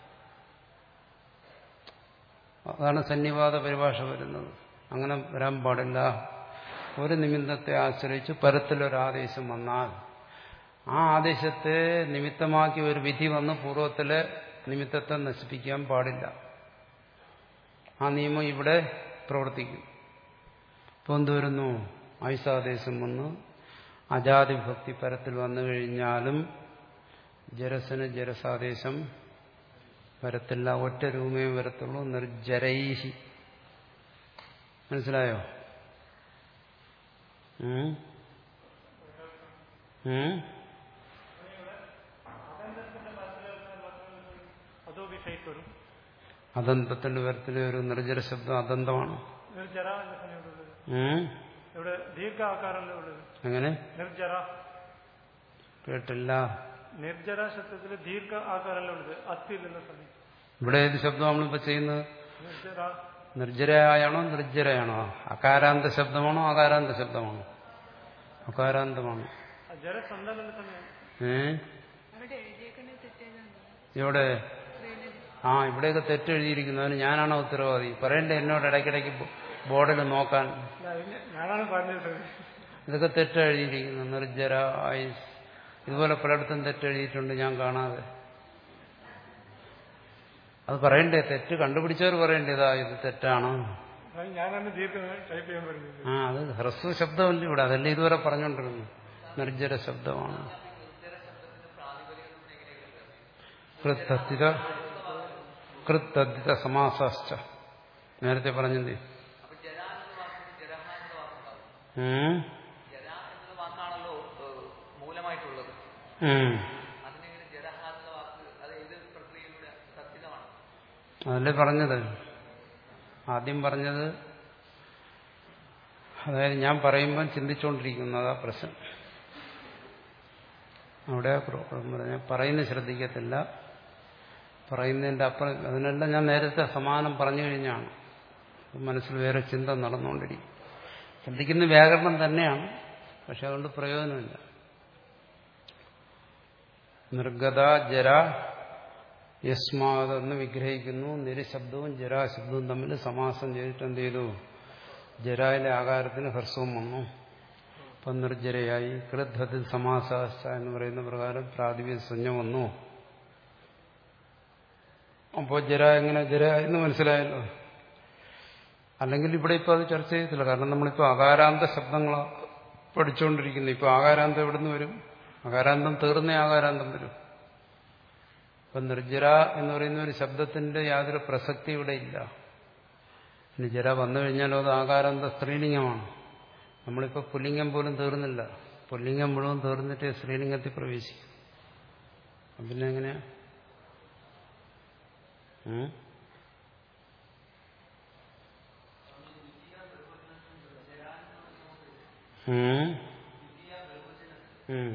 അതാണ് സന്നിവാദ പരിഭാഷ വരുന്നത് അങ്ങനെ വരാൻ പാടില്ല ഒരു നിമിത്തത്തെ ആശ്രയിച്ച് പരത്തിലൊരാദേശം വന്നാൽ ആ ആദേശത്തെ നിമിത്തമാക്കി ഒരു വിധി വന്ന് പൂർവ്വത്തിലെ നിമിത്തത്തെ നശിപ്പിക്കാൻ പാടില്ല ആ നിയമം ഇവിടെ പ്രവർത്തിക്കും ഇപ്പോൾ എന്ത് വരുന്നു ആയുസാദേശം വന്ന് അജാതിഭക്തി പരത്തിൽ വന്നു കഴിഞ്ഞാലും ജരസന് ജരസാദേശം വരത്തില്ല ഒറ്റ രൂപമേ വരത്തുള്ളൂ നിർജരൈഹി മനസ്സിലായോ ഉം? ഉം? അതോ വിഷയത്ത് വരും അദന്തത്തിന്റെ വരത്തിലെ ഒരു നിർജ്ജര ശബ്ദം അദന്തമാണ് നിർജര എന്ന സമയമുള്ളത് ഉം? ഇവിടെ ദീർഘ ആകാരമല്ലേ ഉള്ളത് എങ്ങനെ നിർജര കേട്ടില്ല നിർജര ശബ്ദത്തിൽ ദീർഘ ആകാരമല്ലേ ഉള്ളത് അത്തിൽ എന്ന സമയം ഇവിടെ ഏത് ശബ്ദം നമ്മളിപ്പോ ചെയ്യുന്നത് നിർജര നിർജ്ജരയാണോ നിർജ്ജരയാണോ അകാരാന്ത ശബ്ദമാണോ അകാരാന്ത ശബ്ദമാണോ അകാരാന്തമാണ് ജലസന്ധം എന്ന സമയം ഏ അവിടെ എഴുതിയേക്കണേ തെറ്റേതാണ് ഇവിടെ ആ ഇവിടെയൊക്കെ തെറ്റെഴുതിയിരിക്കുന്നു അതിന് ഞാനാണോ ഉത്തരവാദി പറയണ്ടേ എന്നോട് ഇടയ്ക്കിടയ്ക്ക് ബോ- ബോർഡിൽ നോക്കാൻ ഞാൻ- ഞാനാണ് പറഞ്ഞത് ഇതൊക്കെ തെറ്റെഴുതിയിരിക്കുന്നു നിർജ്ജര ആയുസ് ഇതുപോലെ പലയിടത്തും തെറ്റെഴുതിയിട്ടുണ്ട് ഞാൻ കാണാതെ അത് പറയണ്ടേ തെറ്റ് കണ്ടുപിടിച്ചവർ പറയണ്ടേ ഇതാ ഇത് തെറ്റാണ് അത് ഞാനാണ് ദീർഘ ടൈപ്പ് ചെയ്യാൻ പറഞ്ഞത് ആ അത് ഹ്രസ്വ ശബ്ദമല്ല ഇവിടെ അതല്ലേ ഇതുവരെ പറഞ്ഞുകൊണ്ടിരുന്നു നിർജ്ജര ശബ്ദമാണ് കൃത്തദ്ധിത കൃത്തദ്ധിത സമാസാശ്ച നേരത്തെ പറഞ്ഞത് ഉം. ജര എന്നത് വാക്കാണല്ലോ ഏഹ്, മൂലമായിട്ടുള്ളത് ഉം. അതിനെങ്ങനെ ജരഹ എന്ന വാക്ക് അത് ഏത് പ്രക്രിയയിലൂടെ സത്യമാണ് അതല്ലേ പറഞ്ഞത് ആദ്യം പറഞ്ഞത് അതായത് ഞാൻ പറയുമ്പം ചിന്തിച്ചുകൊണ്ടിരിക്കുന്നതാ പ്രശ്നം അവിടെ പ്രോബ്ലം പറഞ്ഞാൽ പറയുന്നത് ശ്രദ്ധിക്കത്തില്ല പറയുന്നതിൻ്റെ അപ്പുറം അതിനെല്ലാം ഞാൻ നേരത്തെ സമാനം പറഞ്ഞു കഴിഞ്ഞാണ് മനസ്സിൽ വേറെ ചിന്ത നടന്നുകൊണ്ടിരിക്കും ശ്രദ്ധിക്കുന്ന വ്യാകരണം തന്നെയാണ് പക്ഷെ അതുകൊണ്ട് പ്രയോജനമില്ല നിർഗത ജര യസ്മാതെന്ന് വിഗ്രഹിക്കുന്നു നിരശബ്ദവും ജരാശബ്ദവും തമ്മിൽ സമാസം ചെയ്തിട്ട് എന്ത് ചെയ്തു ജരായിലെ ആകാരത്തിന് ഹ്രസ്വം വന്നു അപ്പം നിർജരയായി കൃദ്ധത്തിൽ സമാസാശ്ച എന്ന് പറയുന്ന പ്രകാരം പ്രാതിപ്യ സഞ്ജ വന്നു അപ്പോൾ ജര എങ്ങനെ ജര എന്ന് മനസ്സിലായല്ലോ അല്ലെങ്കിൽ ഇവിടെ ഇപ്പോൾ അത് ചർച്ച ചെയ്യത്തില്ല കാരണം നമ്മളിപ്പോൾ അകാരാന്ത ശബ്ദങ്ങളാ പഠിച്ചുകൊണ്ടിരിക്കുന്നു ഇപ്പോൾ ആകാരാന്തം എവിടുന്ന് വരും അകാരാന്തം തീർന്ന ആകാരാന്തം വരും ഇപ്പൊ നിർജ്ജര എന്ന് പറയുന്ന ഒരു ശബ്ദത്തിന്റെ യാതൊരു പ്രസക്തി ഇവിടെ ഇല്ല ഇനി ജര വന്നു കഴിഞ്ഞാലോ അത് ആകാരാന്ത സ്ത്രീലിംഗമാണ് നമ്മളിപ്പോൾ പുല്ലിംഗം പോലും തീർന്നില്ല പുല്ലിംഗം മുഴുവൻ തീർന്നിട്ട് സ്ത്രീലിംഗത്തിൽ പ്രവേശിക്കും അപ്പം പിന്നെ എങ്ങനെയാ ഉം? ഉം? ഉം.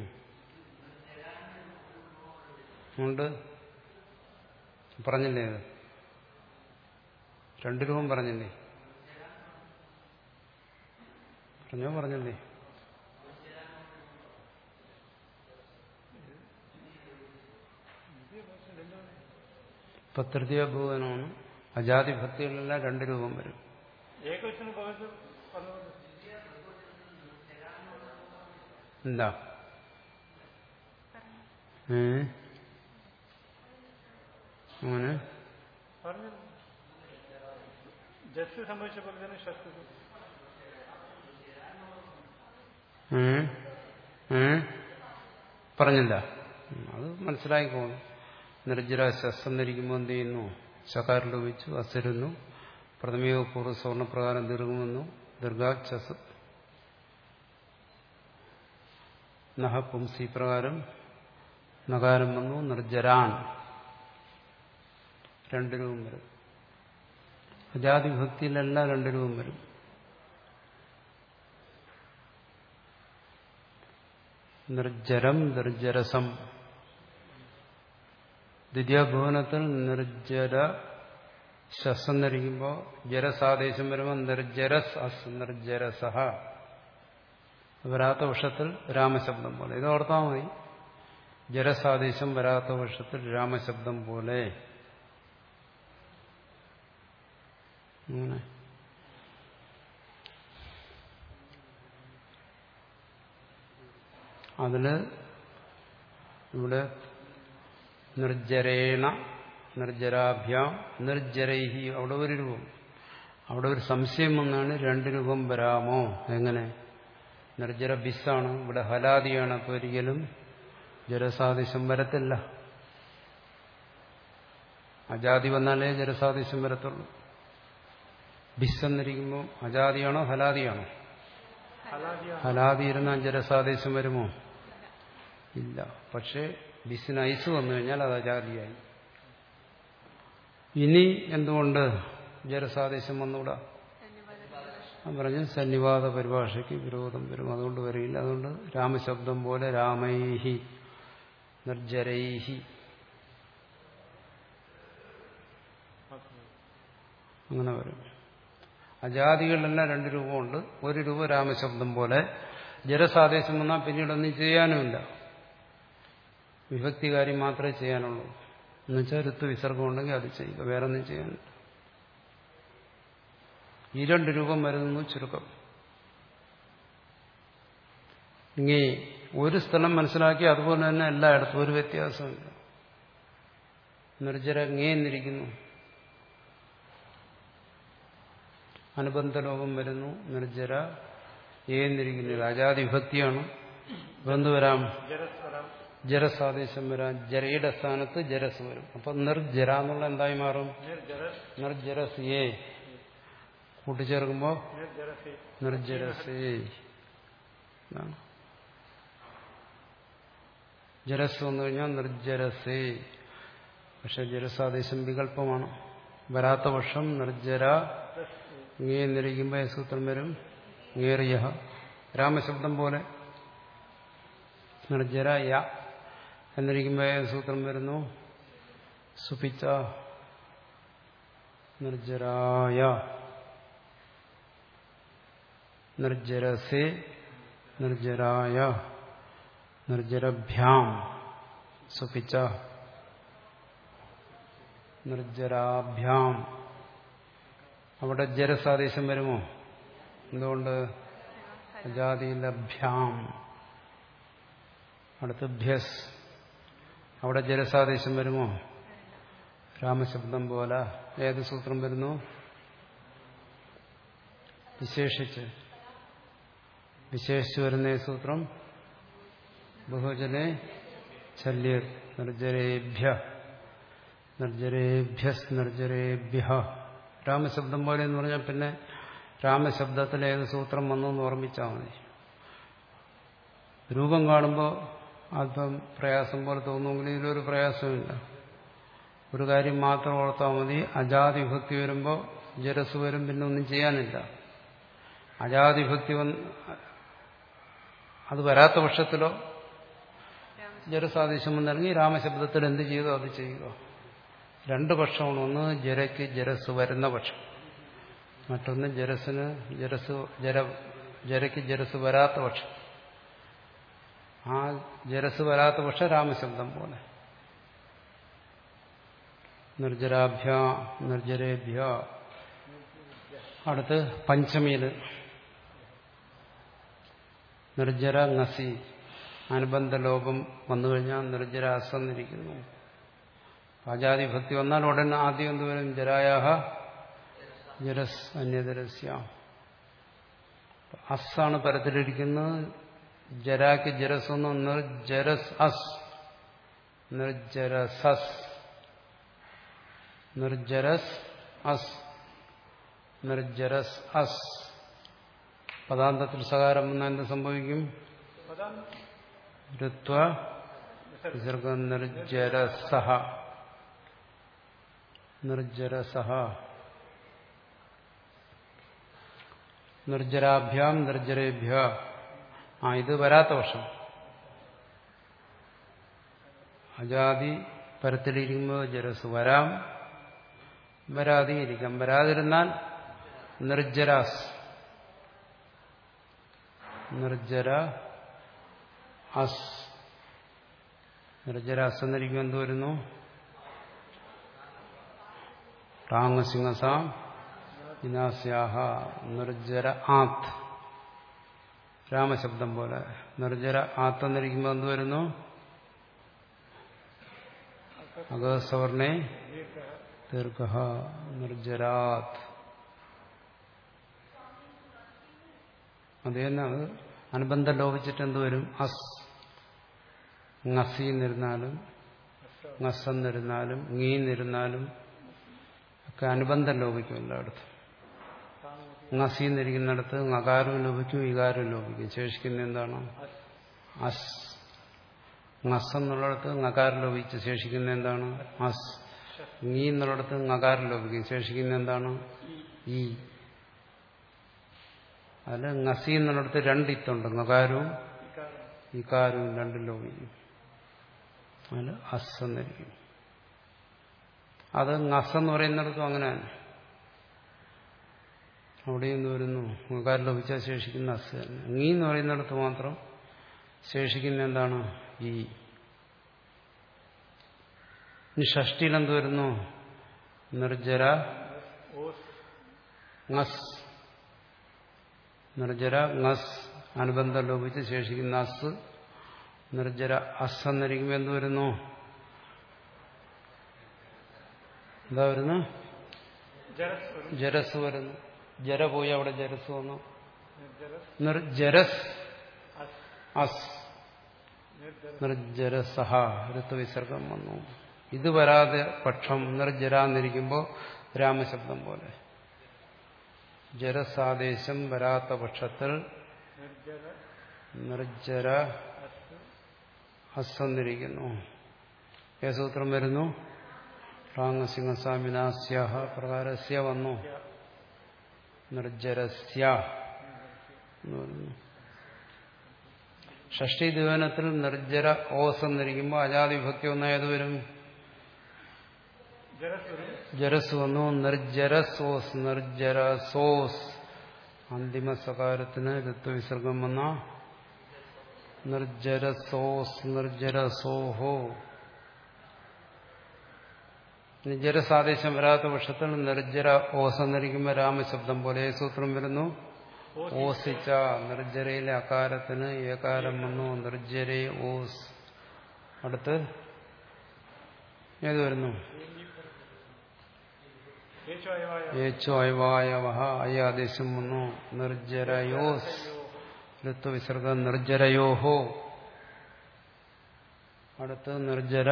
ഉണ്ട് പറഞ്ഞില്ലേ അത് രണ്ടു രൂപം പറഞ്ഞില്ലേ പറഞ്ഞോ പറഞ്ഞില്ലേ ഇപ്പൊ തൃതീയ ഭൂവനമാണ് അജാതി ഭക്തികളിലെല്ലാം രണ്ട് രൂപം വരും ഏകവചന ഭഗവത് പറഞ്ഞത് എന്താ ഏ അങ്ങനെ പറഞ്ഞത് ജസ്റ്റ് സംഭവിച്ച പോലെ തന്നെ ശസ്ത്രം ഏ? ഏ? പറഞ്ഞില്ല ഉം, അത് മനസ്സിലായിക്കോളും നിർജ്ജര ശസ്ത്രന്നിരിക്കുമ്പോൾ എന്ത് ചെയ്യുന്നു ശകാരം ലോപിച്ചു അസരുന്നു പ്രഥമയോ പൂർവ്വ സ്വർണപ്രകാരം ദീർഘമെന്നു ദീർഘാച്ഛസ് നഹ പുംസി പ്രകാരം നകാരം വന്നു നിർജ്ജരാൻ രണ്ട് രൂപം വരും അജാതി ഭക്തിയിലെല്ലാം രണ്ട് രൂപം വരും നിർജ്ജരം നിർജ്ജരസം ദ്വിതീയഭുവനത്തിൽ നിർജ്ജര ശസം ധരിക്കുമ്പോൾ ജരസാദേശം വരുമ്പോൾ നിർജ്ജരസ് അസ് നിർജ്ജരസഹ വരാത്ത വർഷത്തിൽ രാമശബ്ദം പോലെ ഇത് ഓർത്താൽ മതി ജരസാദേശം വരാത്ത വർഷത്തിൽ രാമശബ്ദം പോലെ അങ്ങനെ അതില് ഇവിടെ നിർജ്ജരേണ നിർജ്ജരാഭ്യാം നിർജ്ജരൈഹി അവിടെ ഒരു രൂപം അവിടെ ഒരു സംശയം വന്നാണ് രണ്ട് രൂപം വരാമോ എങ്ങനെ നിർജ്ജര ബിസ്സാണ് ഇവിടെ ഹലാദിയാണ് അപ്പോൾ ഒരിക്കലും ജലസാദിശം വരത്തില്ല അജാതി വന്നാലേ ജലസാദിശം വരത്തുള്ളൂ ബിസ് എന്നിരിക്കുമ്പോൾ അജാതിയാണോ ഹലാദിയാണോ ഹലാദിയ ഹലാദി ഇരുന്നാൽ ജലസാദേശം വരുമോ ഇല്ല പക്ഷേ ബിസിന് ഐസ് വന്നു കഴിഞ്ഞാൽ അത് അജാതിയായി ഇനി എന്തുകൊണ്ട് ജലസാദേശം വന്നുകൂടാ ഞാൻ പറഞ്ഞു സന്നിവാദ പരിഭാഷയ്ക്ക് വിരോധം വരും അതുകൊണ്ട് വരില്ല അതുകൊണ്ട് രാമശബ്ദം പോലെ രാമൈഹി നിർജ്ജരൈഹി അങ്ങനെ വരും അജാതികളിലെല്ലാം രണ്ട് രൂപമുണ്ട് ഒരു രൂപ രാമശബ്ദം പോലെ ജലസാദേശം വന്നാൽ പിന്നീട് ഒന്നും ചെയ്യാനുമില്ല വിഭക്തി കാര്യം മാത്രമേ ചെയ്യാനുള്ളൂ എന്നുവെച്ചാൽ ഋത്തു വിസർഗം ഉണ്ടെങ്കിൽ അത് ചെയ്യുക വേറെ ഒന്നും ചെയ്യാനില്ല ഈ രണ്ട് രൂപം വരുന്നു ചുരുക്കം ഇനി ഒരു സ്ഥലം മനസ്സിലാക്കി അതുപോലെ തന്നെ എല്ലായിടത്തും ഒരു വ്യത്യാസമില്ല നിർജ്ജര ഇങ്ങേന്നിരിക്കുന്നു അനുബന്ധ ലോകം വരുന്നു നിർജ്ജര ഏന്നിരിക്കുന്നു രാജാതി വിഭക്തിയാണ് ബന്ധു വരാം ജലസ്വരം ജരസാദേശം വരാം ജരയുടെ സ്ഥാനത്ത് ജരസ് വരും അപ്പൊ നിർജര എന്നുള്ള എന്തായി മാറും നിർജരസ് നിർജരസ് ഏ കൂട്ടിച്ചേർക്കുമ്പോ നിർജരസി നിർജരസേ ഇതാണ്. ജരസ് വന്നു കഴിഞ്ഞാൽ നിർജരസേ പക്ഷെ ജരസാദേശം വികല്പമാണ് വരാത്ത വർഷം നിർജര ഇങ്ങേ എന്നിരിക്കുമ്പോൾ സൂത്രം വരും ngേറിയ രാമശബ്ദം പോലെ നിർജര യ എന്നിരിക്കുമ്പോൾ സൂത്രം വരുന്നു സുപിച്ച നിർജരായ നിർജരസേ നിർജരായ നിർജരഭ്യാം സുപിച്ച നിർജരാഭ്യാം അവിടെ ജരസാദേശം വരുമോ എന്തുകൊണ്ട് അജാതിലഭ്യാം അടുത്ത് ഭ്യസ് അവിടെ ജലസാദേശം വരുമോ രാമശബ്ദം പോലെ ഏത് സൂത്രം വരുന്നു വിശേഷിച്ച് വിശേഷിച്ച് വരുന്ന ഈ സൂത്രം ബഹുജനെ ശല്യ നിർജരേഭ്യ നിർജരേഭ്യസ് നിർജരേഭ്യ രാമശബ്ദം പോലെ എന്ന് പറഞ്ഞാൽ പിന്നെ രാമശബ്ദത്തിൽ ഏത് സൂത്രം വന്നു എന്ന് ഓർമ്മിച്ചാൽ മതി രൂപം കാണുമ്പോൾ അല്പം പ്രയാസം പോലെ തോന്നുമെങ്കിൽ ഇതിലൊരു പ്രയാസമില്ല ഒരു കാര്യം മാത്രം ഓർത്താൽ മതി അജാതി വിഭക്തി വരുമ്പോൾ ജരസ് വരും പിന്നെ ഒന്നും ചെയ്യാനില്ല അജാതി വിഭക്തി വന്ന് അത് വരാത്ത പക്ഷത്തിലോ ജരസാദേശം വന്നിറങ്ങി രാമശബ്ദത്തിൽ എന്ത് ചെയ്തോ അത് ചെയ്യുക രണ്ട് പക്ഷമാണ് ഒന്ന് ജരയ്ക്ക് ജരസ് വരുന്ന പക്ഷം മറ്റൊന്ന് ജരസിന് ജരസ് ജര ജരയ്ക്ക് ജരസ് വരാത്ത പക്ഷം ആ ജരസ് വരാത്ത പക്ഷം രാമശബ്ദം പോലെ നിർജരാഭ്യ നിർജരേഭ്യ അടുത്ത് പഞ്ചമിയിൽ നിർജര ngസി അനുബന്ധ ലോപം വന്നു കഴിഞ്ഞാൽ നിർജര അസന്നിരിക്കുന്നു പാചാതി ഭക്തി വന്നാൽ ഉടൻ ആദ്യം എന്ത് വരും ജരായാഹ ജരസ് അന്യതരസ്യ അസ്സാണ് പരത്തിലിരിക്കുന്നത് ജരാക്ക് ജരസ് ഒന്ന് നിർജരസ് അസ് നിർജരസസ് നിർജരസ് അസ് നിർജരസ് അസ് പദാന്തത്തിൽ സകാരം വന്നാൽ എന്ത് സംഭവിക്കും പദം ഋത്വ വിസർഗ നിർജരസഹ നിർജരസഹ നിർജരാഭ്യാം നിർജരേഭ്യ ആ ഇത് വരാത്ത വർഷം അജാതി പരത്തിലിരിക്കുമ്പോൾ ജരസ് വരാം വരാതിരിക്കാം വരാതിരുന്നാൽ നിർജരാസ് നിർജര അസ് നിർജരാസ് എന്നിരിക്കും എന്ത് വരുന്നു ടാങ്ങസിംഹസാം വിനാസ്യാഹ നിർജര ആത്ത് രാമശബ്ദം പോലെ നിർജര ആത്ത് എന്നിരിക്കുമ്പോൾ എന്ത് വരുന്നു അഗസവർണേ ദീർഘ നിർജരാത് അത് തന്നെ അത് അനുബന്ധം ലോപിച്ചിട്ട് എന്ത് വരും അസ് ngസിന്നിരുന്നാലും ngസെന്നിരുന്നാലും ngീന്നിരുന്നാലും ഒക്കെ അനുബന്ധം ലോപിക്കും എല്ലായിടത്തും ngസിന്നിരിക്കുന്നിടത്ത് ngകാരം ലോപിക്കും വികാരം ലോപിക്കും ശേഷിക്കുന്ന എന്താണ് അസ് ngസ് എന്നുള്ളിടത്ത് ngകാരം ലോപിച്ച് ശേഷിക്കുന്ന എന്താണ് അസ് ngീ എന്നുള്ളിടത്ത് ngകാരം ലോപിക്കും ശേഷിക്കുന്ന എന്താണ് ഈ അതിൽ ngസി എന്നുള്ളിടത്ത് രണ്ട് ഇത്തുണ്ട് ngകാരവും ഇക്കാരവും രണ്ടും ലോപിക്കും അതിൽ അസ് എന്നിരിക്കും അത് ngസ് എന്ന് പറയുന്നിടത്തും അങ്ങനെ തന്നെ അവിടെ നിന്ന് വരുന്നു ngകാരം ലോപിച്ചാൽ ശേഷിക്കുന്ന അസ് തന്നെ ngീ എന്ന് പറയുന്നിടത്ത് മാത്രം ശേഷിക്കുന്ന എന്താണ് ഈ ഇനി ഷഷ്ടിയിൽ എന്ത് വരുന്നു നിർജര ngസ് നിർജര ngസ് അനുബന്ധം ലോപിച്ച് ശേഷിക്കുന്ന അസ് നിർജര അസ് എന്നിരിക്കുമ്പോൾ എന്ത് വരുന്നു എന്താ വരുന്നു ജലസ് വരും ജരസ് വരുന്നു ജര പോയി അവിടെ ജരസ് വന്നു നിർജലസ് നിർജരസ് അസ് അസ് നിർജല നിർജരസഹ ഋത്വവിസർഗം വന്നു ഇത് വരാതെ പക്ഷം നിർജരാന്നിരിക്കുമ്പോൾ രാമശബ്ദം പോലെ ജരസാദേശം വരാത്ത പക്ഷത്തിൽ നിർജല നിർജര അസ് അസന്നിരിക്കുന്നു ഏ സൂത്രം വരുന്നു റാങ്ങസിംഹസാമിനാസ്യാഹ പ്രകാരസ്യ വന്നു നിർജരസ്യ എന്ന് പറയുന്നു ഷഷ്ടി ദിവനത്തിൽ നിർജര ഓസ് എന്നിരിക്കുമ്പോൾ അജാതി വിഭക്തി ഒന്ന് ഏത് വരും ജലസ് വരും ജരസ് വന്നു നിർജരസോസ് നിർജരസോസ് അന്തിമ സകാരത്തിന് ഋത്വവിസർഗം വന്ന നിർജരസോസ് നിർജരസോഹോ ഇനി ജരസാദേശം വരാത്ത പക്ഷത്തിൽ നിർജര ഓസ് എന്നിരിക്കുമ്പോൾ രാമശബ്ദം പോലെ ഏ സൂത്രം വരുന്നു ഓസിച്ച നിർജരയിലെ അകാരത്തിന് ഏകാരം വന്നു നിർജരേ ഓസ് അടുത്ത് ഏത് വരുന്നു യേശോയവായ ഏച്ചു അയവായവഹ അയ്യാദേശം വന്നു നിർജരയോസ് ഋത്വവിസർഗം നിർജരയോഹോ അടുത്ത് നിർജര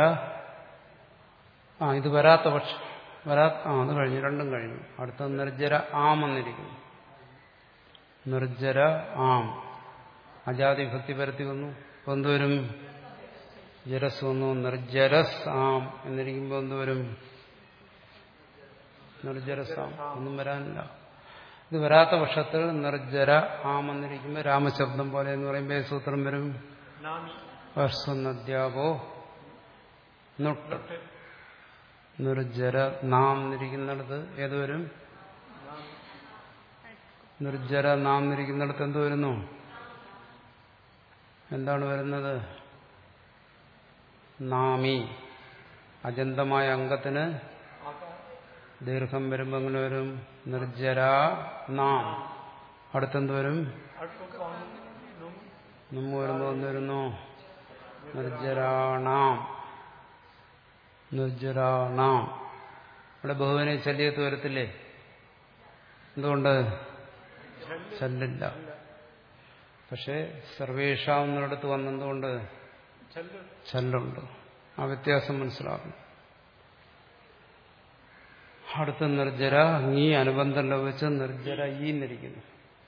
ആ ഇത് വരാത്ത പക്ഷം വരാ ആ അത് കഴിഞ്ഞു രണ്ടും കഴിഞ്ഞു അടുത്ത നിർജര ആം എന്നിരിക്കുന്നു നിർജര ആം അജാതി ഭക്തി പരത്തി വന്നു ഇപ്പൊ എന്തുവരും ജരസ് വന്നു നിർജരസ് ആം എന്നിരിക്കുമ്പോൾ എന്തുവരും നിർജരസാം ഒന്നും വരാനില്ല ഇത് വരാത്ത പക്ഷത്തിൽ നിർജര ആം എന്നിരിക്കുമ്പോൾ രാമശബ്ദം പോലെ എന്ന് പറയുമ്പോൾ ഏത് സൂത്രം വരും നാമി വർഷനദ്യാപോ നൊട്ട് നിർജര നാം എന്നിരിക്കുന്നിടത്ത് ഏത് വരും നിർജര നാം എന്നിരിക്കുന്നിടത്ത് എന്ത് വരുന്നു എന്താണ് വരുന്നത് നാമി അജന്തമായ അംഗത്തിന് ദീർഘം വരുമ്പോൾ എങ്ങനെ വരും നിർജര നാം അടുത്തെന്ത് വരും അടുത്ത നമ്മ വരുമ്പോൾ എന്ത് വരുന്നു നിർജരാണാം നിർജരാണാം ഇവിടെ ബഹുവിനെ ശല്യത്ത് വരത്തില്ലേ എന്തുകൊണ്ട് ശല്ലില്ല പക്ഷെ സർവേഷാം എന്നിടത്ത് വന്നെന്തുകൊണ്ട് ചെല്ലു ശല്ലുണ്ട് ആ വ്യത്യാസം മനസ്സിലാകും അടുത്ത നിർജര നീ അനുബന്ധം ലഭിച്ച് നിർജര ഈ എന്നിരിക്കുന്നു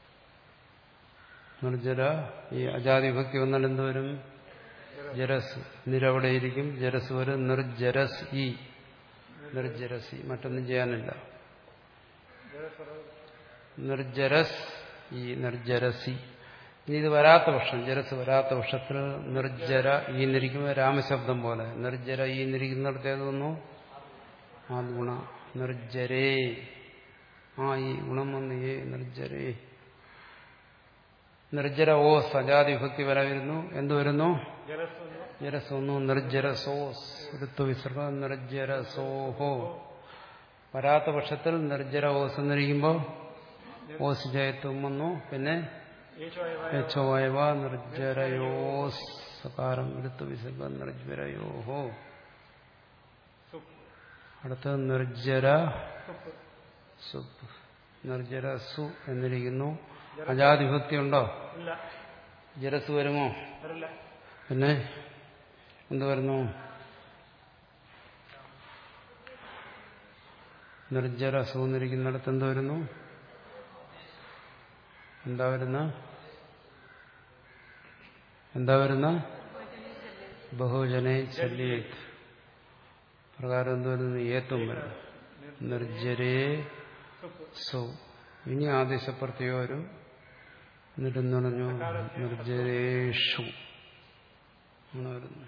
നിർജര ഈ അജാതിഭക്തി വന്നാൽ എന്തുവരും ജരസ് നിരവിടെയിരിക്കും ജരസ് വരും നിർജരസ് ഈ നിർജരസി മറ്റൊന്നും ചെയ്യാനില്ല നിർജരസ് ഈ നിർജരസി ഇനി ഇത് വരാത്ത പക്ഷം ജരസ് വരാത്ത പക്ഷത്തിൽ നിർജ്ജര ഈ നിരിക്കുമ്പോൾ രാമശബ്ദം പോലെ നിർജ്ജര ഈ നിരിക്കുന്നിടത്ത് ഏതൊന്നു ആ ഗുണ നിർജ്ജരേ ആ ഈ ഗുണം വന്ന് ഏ നിർജ്ജരേ നിർജ്ജര ഓ സജാതി വിഭക്തി വര വരുന്നു എന്ത് വരുന്നു ജലസ്വന്നു ജരസൊന്നു നിർജ്ജരസോസ് ഋത്തു വിസർഗ നിർജ്ജരസോഹോ വരാത്ത പക്ഷത്തിൽ നിർജ്ജര ഓസ് എന്നിരിക്കുമ്പോൾ ഓസ് ജയത്വം വന്നു പിന്നെ ഏഷോയവായ യച്ചോയവ നിർജ്ജരയോസ് സകാരം ഋത്തു വിസർഗ നിർജ്ജരയോഹോ സുപ്പ് അടുത്ത നിർജ്ജര സുപ്പ് സുപ്പ് നിർജ്ജര സു എന്നിരിക്കുന്നു അജാതിഭക്തി ഉണ്ടോ ഇല്ല ജരസ് വരുമോ വരില്ല പിന്നെ എന്ത് വരുന്നു നിർജ്ജര സൂന്നിരിക്കുന്നിടത്ത് എന്ത് വരുന്നു എന്താ വരുന്ന എന്താ വരുന്ന ബഹുജനെ ചല്യേത് പ്രകാരം എന്ത് വരുന്നു ഏത്തും വരുന്നു നിർജ്ജരേ സൗ ഇനി ആദേശപ്രത്യോ വരും എന്നിട്ട് എന്ന് പറഞ്ഞു നിർജ്ജരേഷു അങ്ങനെ വരുന്നു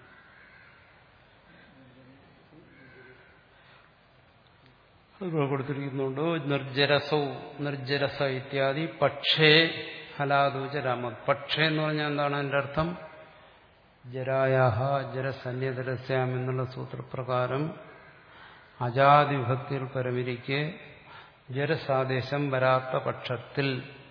അതുപോലെ കൊടുത്തിരിക്കുന്നുണ്ട് നിർജ്ജരസൗ നിർജ്ജരസ ഇത്യാദി പക്ഷേ ഹലാദൂച രാമ പക്ഷേ എന്ന് പറഞ്ഞാൽ എന്താണ് അതിന്റെ അർത്ഥം ജരായാഹ ജരസന്യതരസ്യാം എന്നുള്ള സൂത്രപ്രകാരം അജാതിഭക്തിയിൽ പരമിരിക്കെ ജരസാദേശം വരാത്ത പക്ഷത്തിൽ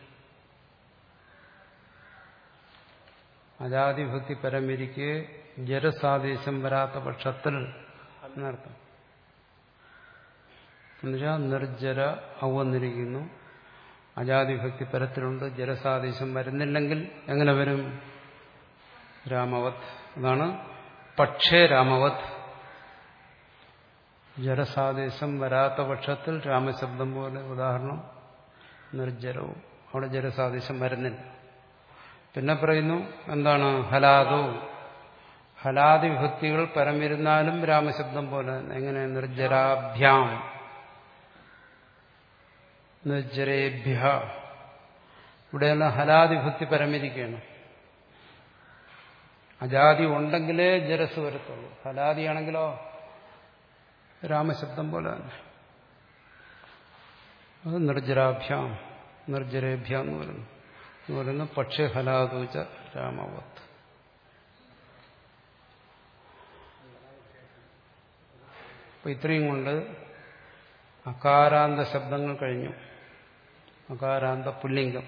അജാതിഭക്തി പരമിരിക്കെ ജരസാദേശം വരാത്ത പക്ഷത്തിൽ എന്നർത്ഥം എന്നുവെച്ചാൽ നിർജ്ജര ഔവന്നിരിക്കുന്നു അജാതിഭക്തി പരത്തിലുണ്ട് ജരസാദേശം വരുന്നില്ലെങ്കിൽ എങ്ങനെ വരും രാമവത് അതാണ് പക്ഷേ രാമവത് ജരസാദേശം വരാത്ത പക്ഷത്തിൽ രാമശബ്ദം പോലെ ഉദാഹരണം നിർജ്ജരവും അവിടെ ജരസാദേശം വരുന്നില്ല പിന്നെ പറയുന്നു എന്താണ് ഹലാദോ ഹലാദി വിഭക്തികൾ പരമിരുന്നാലും രാമശബ്ദം പോലെ തന്നെ. എങ്ങനെ നിർജ്ജരാഭ്യാം നിർജ്ജരേഭ്യ ഇവിടെയുള്ള ഹലാദിഭക്തി പരമിരിക്കുകയാണ് അജാതി ഉണ്ടെങ്കിലേ ജരസ് വരത്തുള്ളൂ ഹലാദിയാണെങ്കിലോ രാമശബ്ദം പോലെ തന്നെ അത് നിർജ്ജരാഭ്യാം നിർജ്ജരേഭ്യ എന്ന് പറയുന്നു എന്ന് പറയുന്ന പക്ഷേ ഹലാദൂച രാമവത്ത് അപ്പൊ ഇത്രയും കൊണ്ട് അകാരാന്ത ശബ്ദങ്ങൾ കഴിഞ്ഞു അകാരാന്ത പുല്ലിംഗം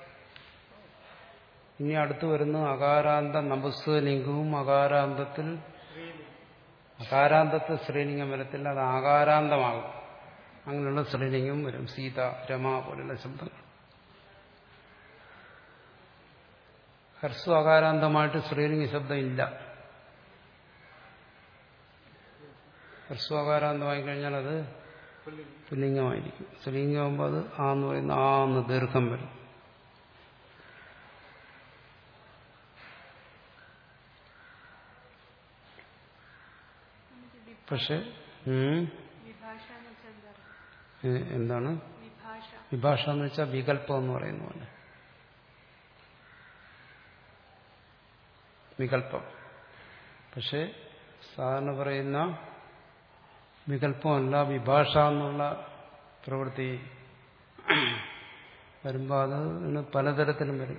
ഇനി അടുത്ത് വരുന്ന അകാരാന്ത നപുസ്ലിംഗവും അകാരാന്തത്തിൽ അകാരാന്തത്തിൽ സ്ത്രീലിംഗം വരത്തില്ല അത് ആകാരാന്തമാകും അങ്ങനെയുള്ള സ്ത്രീലിംഗം വരും സീത രമ പോലുള്ള ശബ്ദങ്ങൾ ഹർസ്വ അകാരാന്തമായിട്ട് സ്ത്രീലിംഗ ശബ്ദം ഇല്ല ഹർസ്വാകാരാന്തമായി കഴിഞ്ഞാൽ അത് പുല്ലിംഗമായിരിക്കും സ്ത്രീലിംഗമാകുമ്പോൾ അത് ആ എന്ന് പറയുന്ന ആ എന്ന് ദീർഘം വരും പക്ഷെ ഉം, വിഭാഷ എന്ന് വെച്ചാൽ എന്താ ഏ, എന്താണ് വിഭാഷ വിഭാഷ എന്ന് വെച്ചാൽ വികല്പം എന്ന് പറയുന്ന പോലെ വികല്പം പക്ഷെ സാധാരണ പറയുന്ന വികല്പമല്ല വിഭാഷ എന്നുള്ള പ്രവൃത്തി വരുമ്പോൾ അതിന് പലതരത്തിലും വരും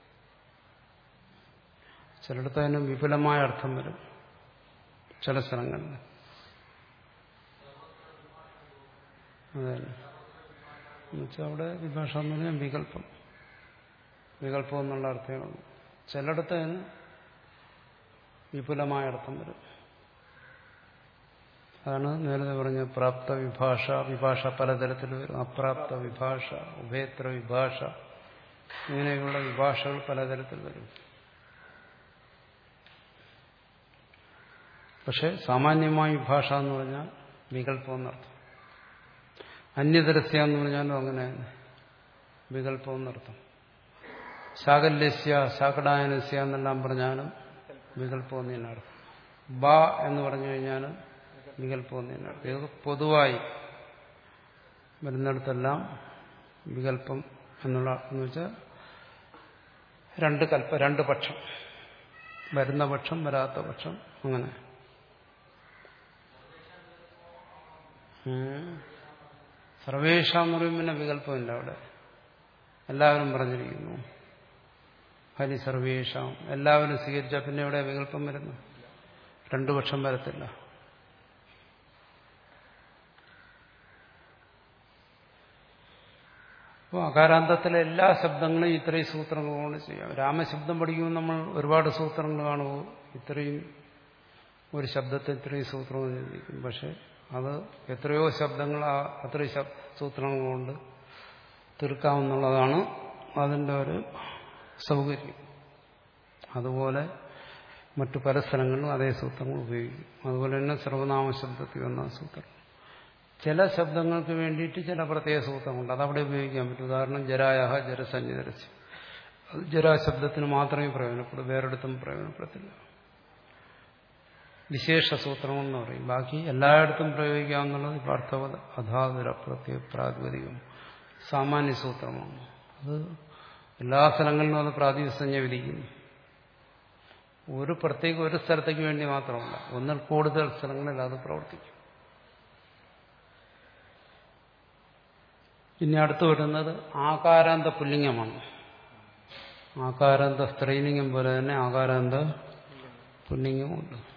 ചിലയിടത്ത് അതിന് വിപുലമായ അർത്ഥം വരും ചില സ്ഥലങ്ങളിൽ അതെ എന്നുവെച്ചാൽ അവിടെ വിഭാഷ എന്ന് പറഞ്ഞാൽ വികല്പം വികല്പം എന്നുള്ള അർത്ഥമാണ് ചിലയിടത്ത് അതിന് വിപുലമായ അർത്ഥം വരും അതാണ് നേരത്തെ പറഞ്ഞ പ്രാപ്ത വിഭാഷ വിഭാഷ പലതരത്തിൽ വരും അപ്രാപ്ത വിഭാഷ ഉഭയത്ര വിഭാഷ ഇങ്ങനെയുള്ള വിഭാഷകൾ പലതരത്തിൽ വരും പക്ഷെ സാമാന്യമായ വിഭാഷ എന്ന് പറഞ്ഞാൽ വികല്പം എന്നർത്ഥം അന്യതരസ്യ എന്ന് പറഞ്ഞാലും അങ്ങനെ തന്നെ വികല്പം എന്നർത്ഥം ശാകല്യസ്യ ശാകടായനസ്യ എന്നെല്ലാം പറഞ്ഞാലും വികല്പം എന്ന് തന്നെ അർത്ഥം ബ എന്ന് പറഞ്ഞു കഴിഞ്ഞാൽ വികല്പം എന്ന് തന്നെ അർത്ഥം ഇത് പൊതുവായി വരുന്നിടത്തെല്ലാം വികല്പം എന്നുള്ള എന്ന് വെച്ചാൽ രണ്ട് കൽപ്പ രണ്ട് പക്ഷം വരുന്ന പക്ഷം വരാത്ത പക്ഷം അങ്ങനെ ഉം. സർവേഷാം എന്ന് പറയുമ്പോൾ പിന്നെ വികല്പമില്ല അവിടെ എല്ലാവരും പറഞ്ഞിരിക്കുന്നു ഹരി സർവേഷാം എല്ലാവരും സ്വീകരിച്ചാൽ പിന്നെ ഇവിടെ വികല്പം വരുന്നു രണ്ടു പക്ഷം വരത്തില്ല അപ്പോൾ അകാരാന്തത്തിലെ എല്ലാ ശബ്ദങ്ങളും ഇത്രയും സൂത്രങ്ങൾ കൊണ്ട് ചെയ്യാം രാമശബ്ദം പഠിക്കുമ്പോൾ നമ്മൾ ഒരുപാട് സൂത്രങ്ങൾ കാണുമോ ഇത്രയും ഒരു ശബ്ദത്തെ ഇത്രയും സൂത്രങ്ങൾ ചിന്തിക്കും പക്ഷെ അത് എത്രയോ ശബ്ദങ്ങൾ ആ അത്രയും ശബ് സൂത്രങ്ങൾ കൊണ്ട് തീർക്കാമെന്നുള്ളതാണ് അതിൻ്റെ ഒരു സൗകര്യം അതുപോലെ മറ്റു പല സ്ഥലങ്ങളിലും അതേ സൂത്രങ്ങൾ ഉപയോഗിക്കും അതുപോലെ തന്നെ സർവനാമ ശബ്ദത്തിൽ വന്ന സൂത്രം ചില ശബ്ദങ്ങൾക്ക് വേണ്ടിയിട്ട് ചില പ്രത്യേക സൂത്രമുണ്ട് അതവിടെ ഉപയോഗിക്കാൻ പറ്റും ഉദാഹരണം ജരായഹ ജരസഞ്ജരസ് അത് ജരാശബ്ദത്തിന് മാത്രമേ പ്രയോജനപ്പെടൂ വേറെടുത്തും പ്രയോജനപ്പെടത്തില്ല വിശേഷ സൂത്രം എന്ന് പറയും ബാക്കി എല്ലായിടത്തും പ്രയോഗിക്കാവുന്നുള്ളത് ഇപ്പോൾ അർത്ഥവത് അധാതുര പ്രത്യേക പ്രാതിപതികം സാമാന്യ സൂത്രമാണ് അത് എല്ലാ സ്ഥലങ്ങളിലും അത് പ്രാതിസഞ്ജ വിധിക്കുന്നു ഒരു പ്രത്യേക ഒരു സ്ഥലത്തേക്ക് വേണ്ടി മാത്രമല്ല ഒന്നിൽ കൂടുതൽ സ്ഥലങ്ങളിൽ അത് പ്രവർത്തിക്കും ഇനി അടുത്ത് വരുന്നത് ആകാരാന്ത പുല്ലിംഗമാണ് ആകാരാന്ത സ്ത്രീലിംഗം പോലെ തന്നെ ആകാരാന്ത പുല്ലിംഗമുണ്ട്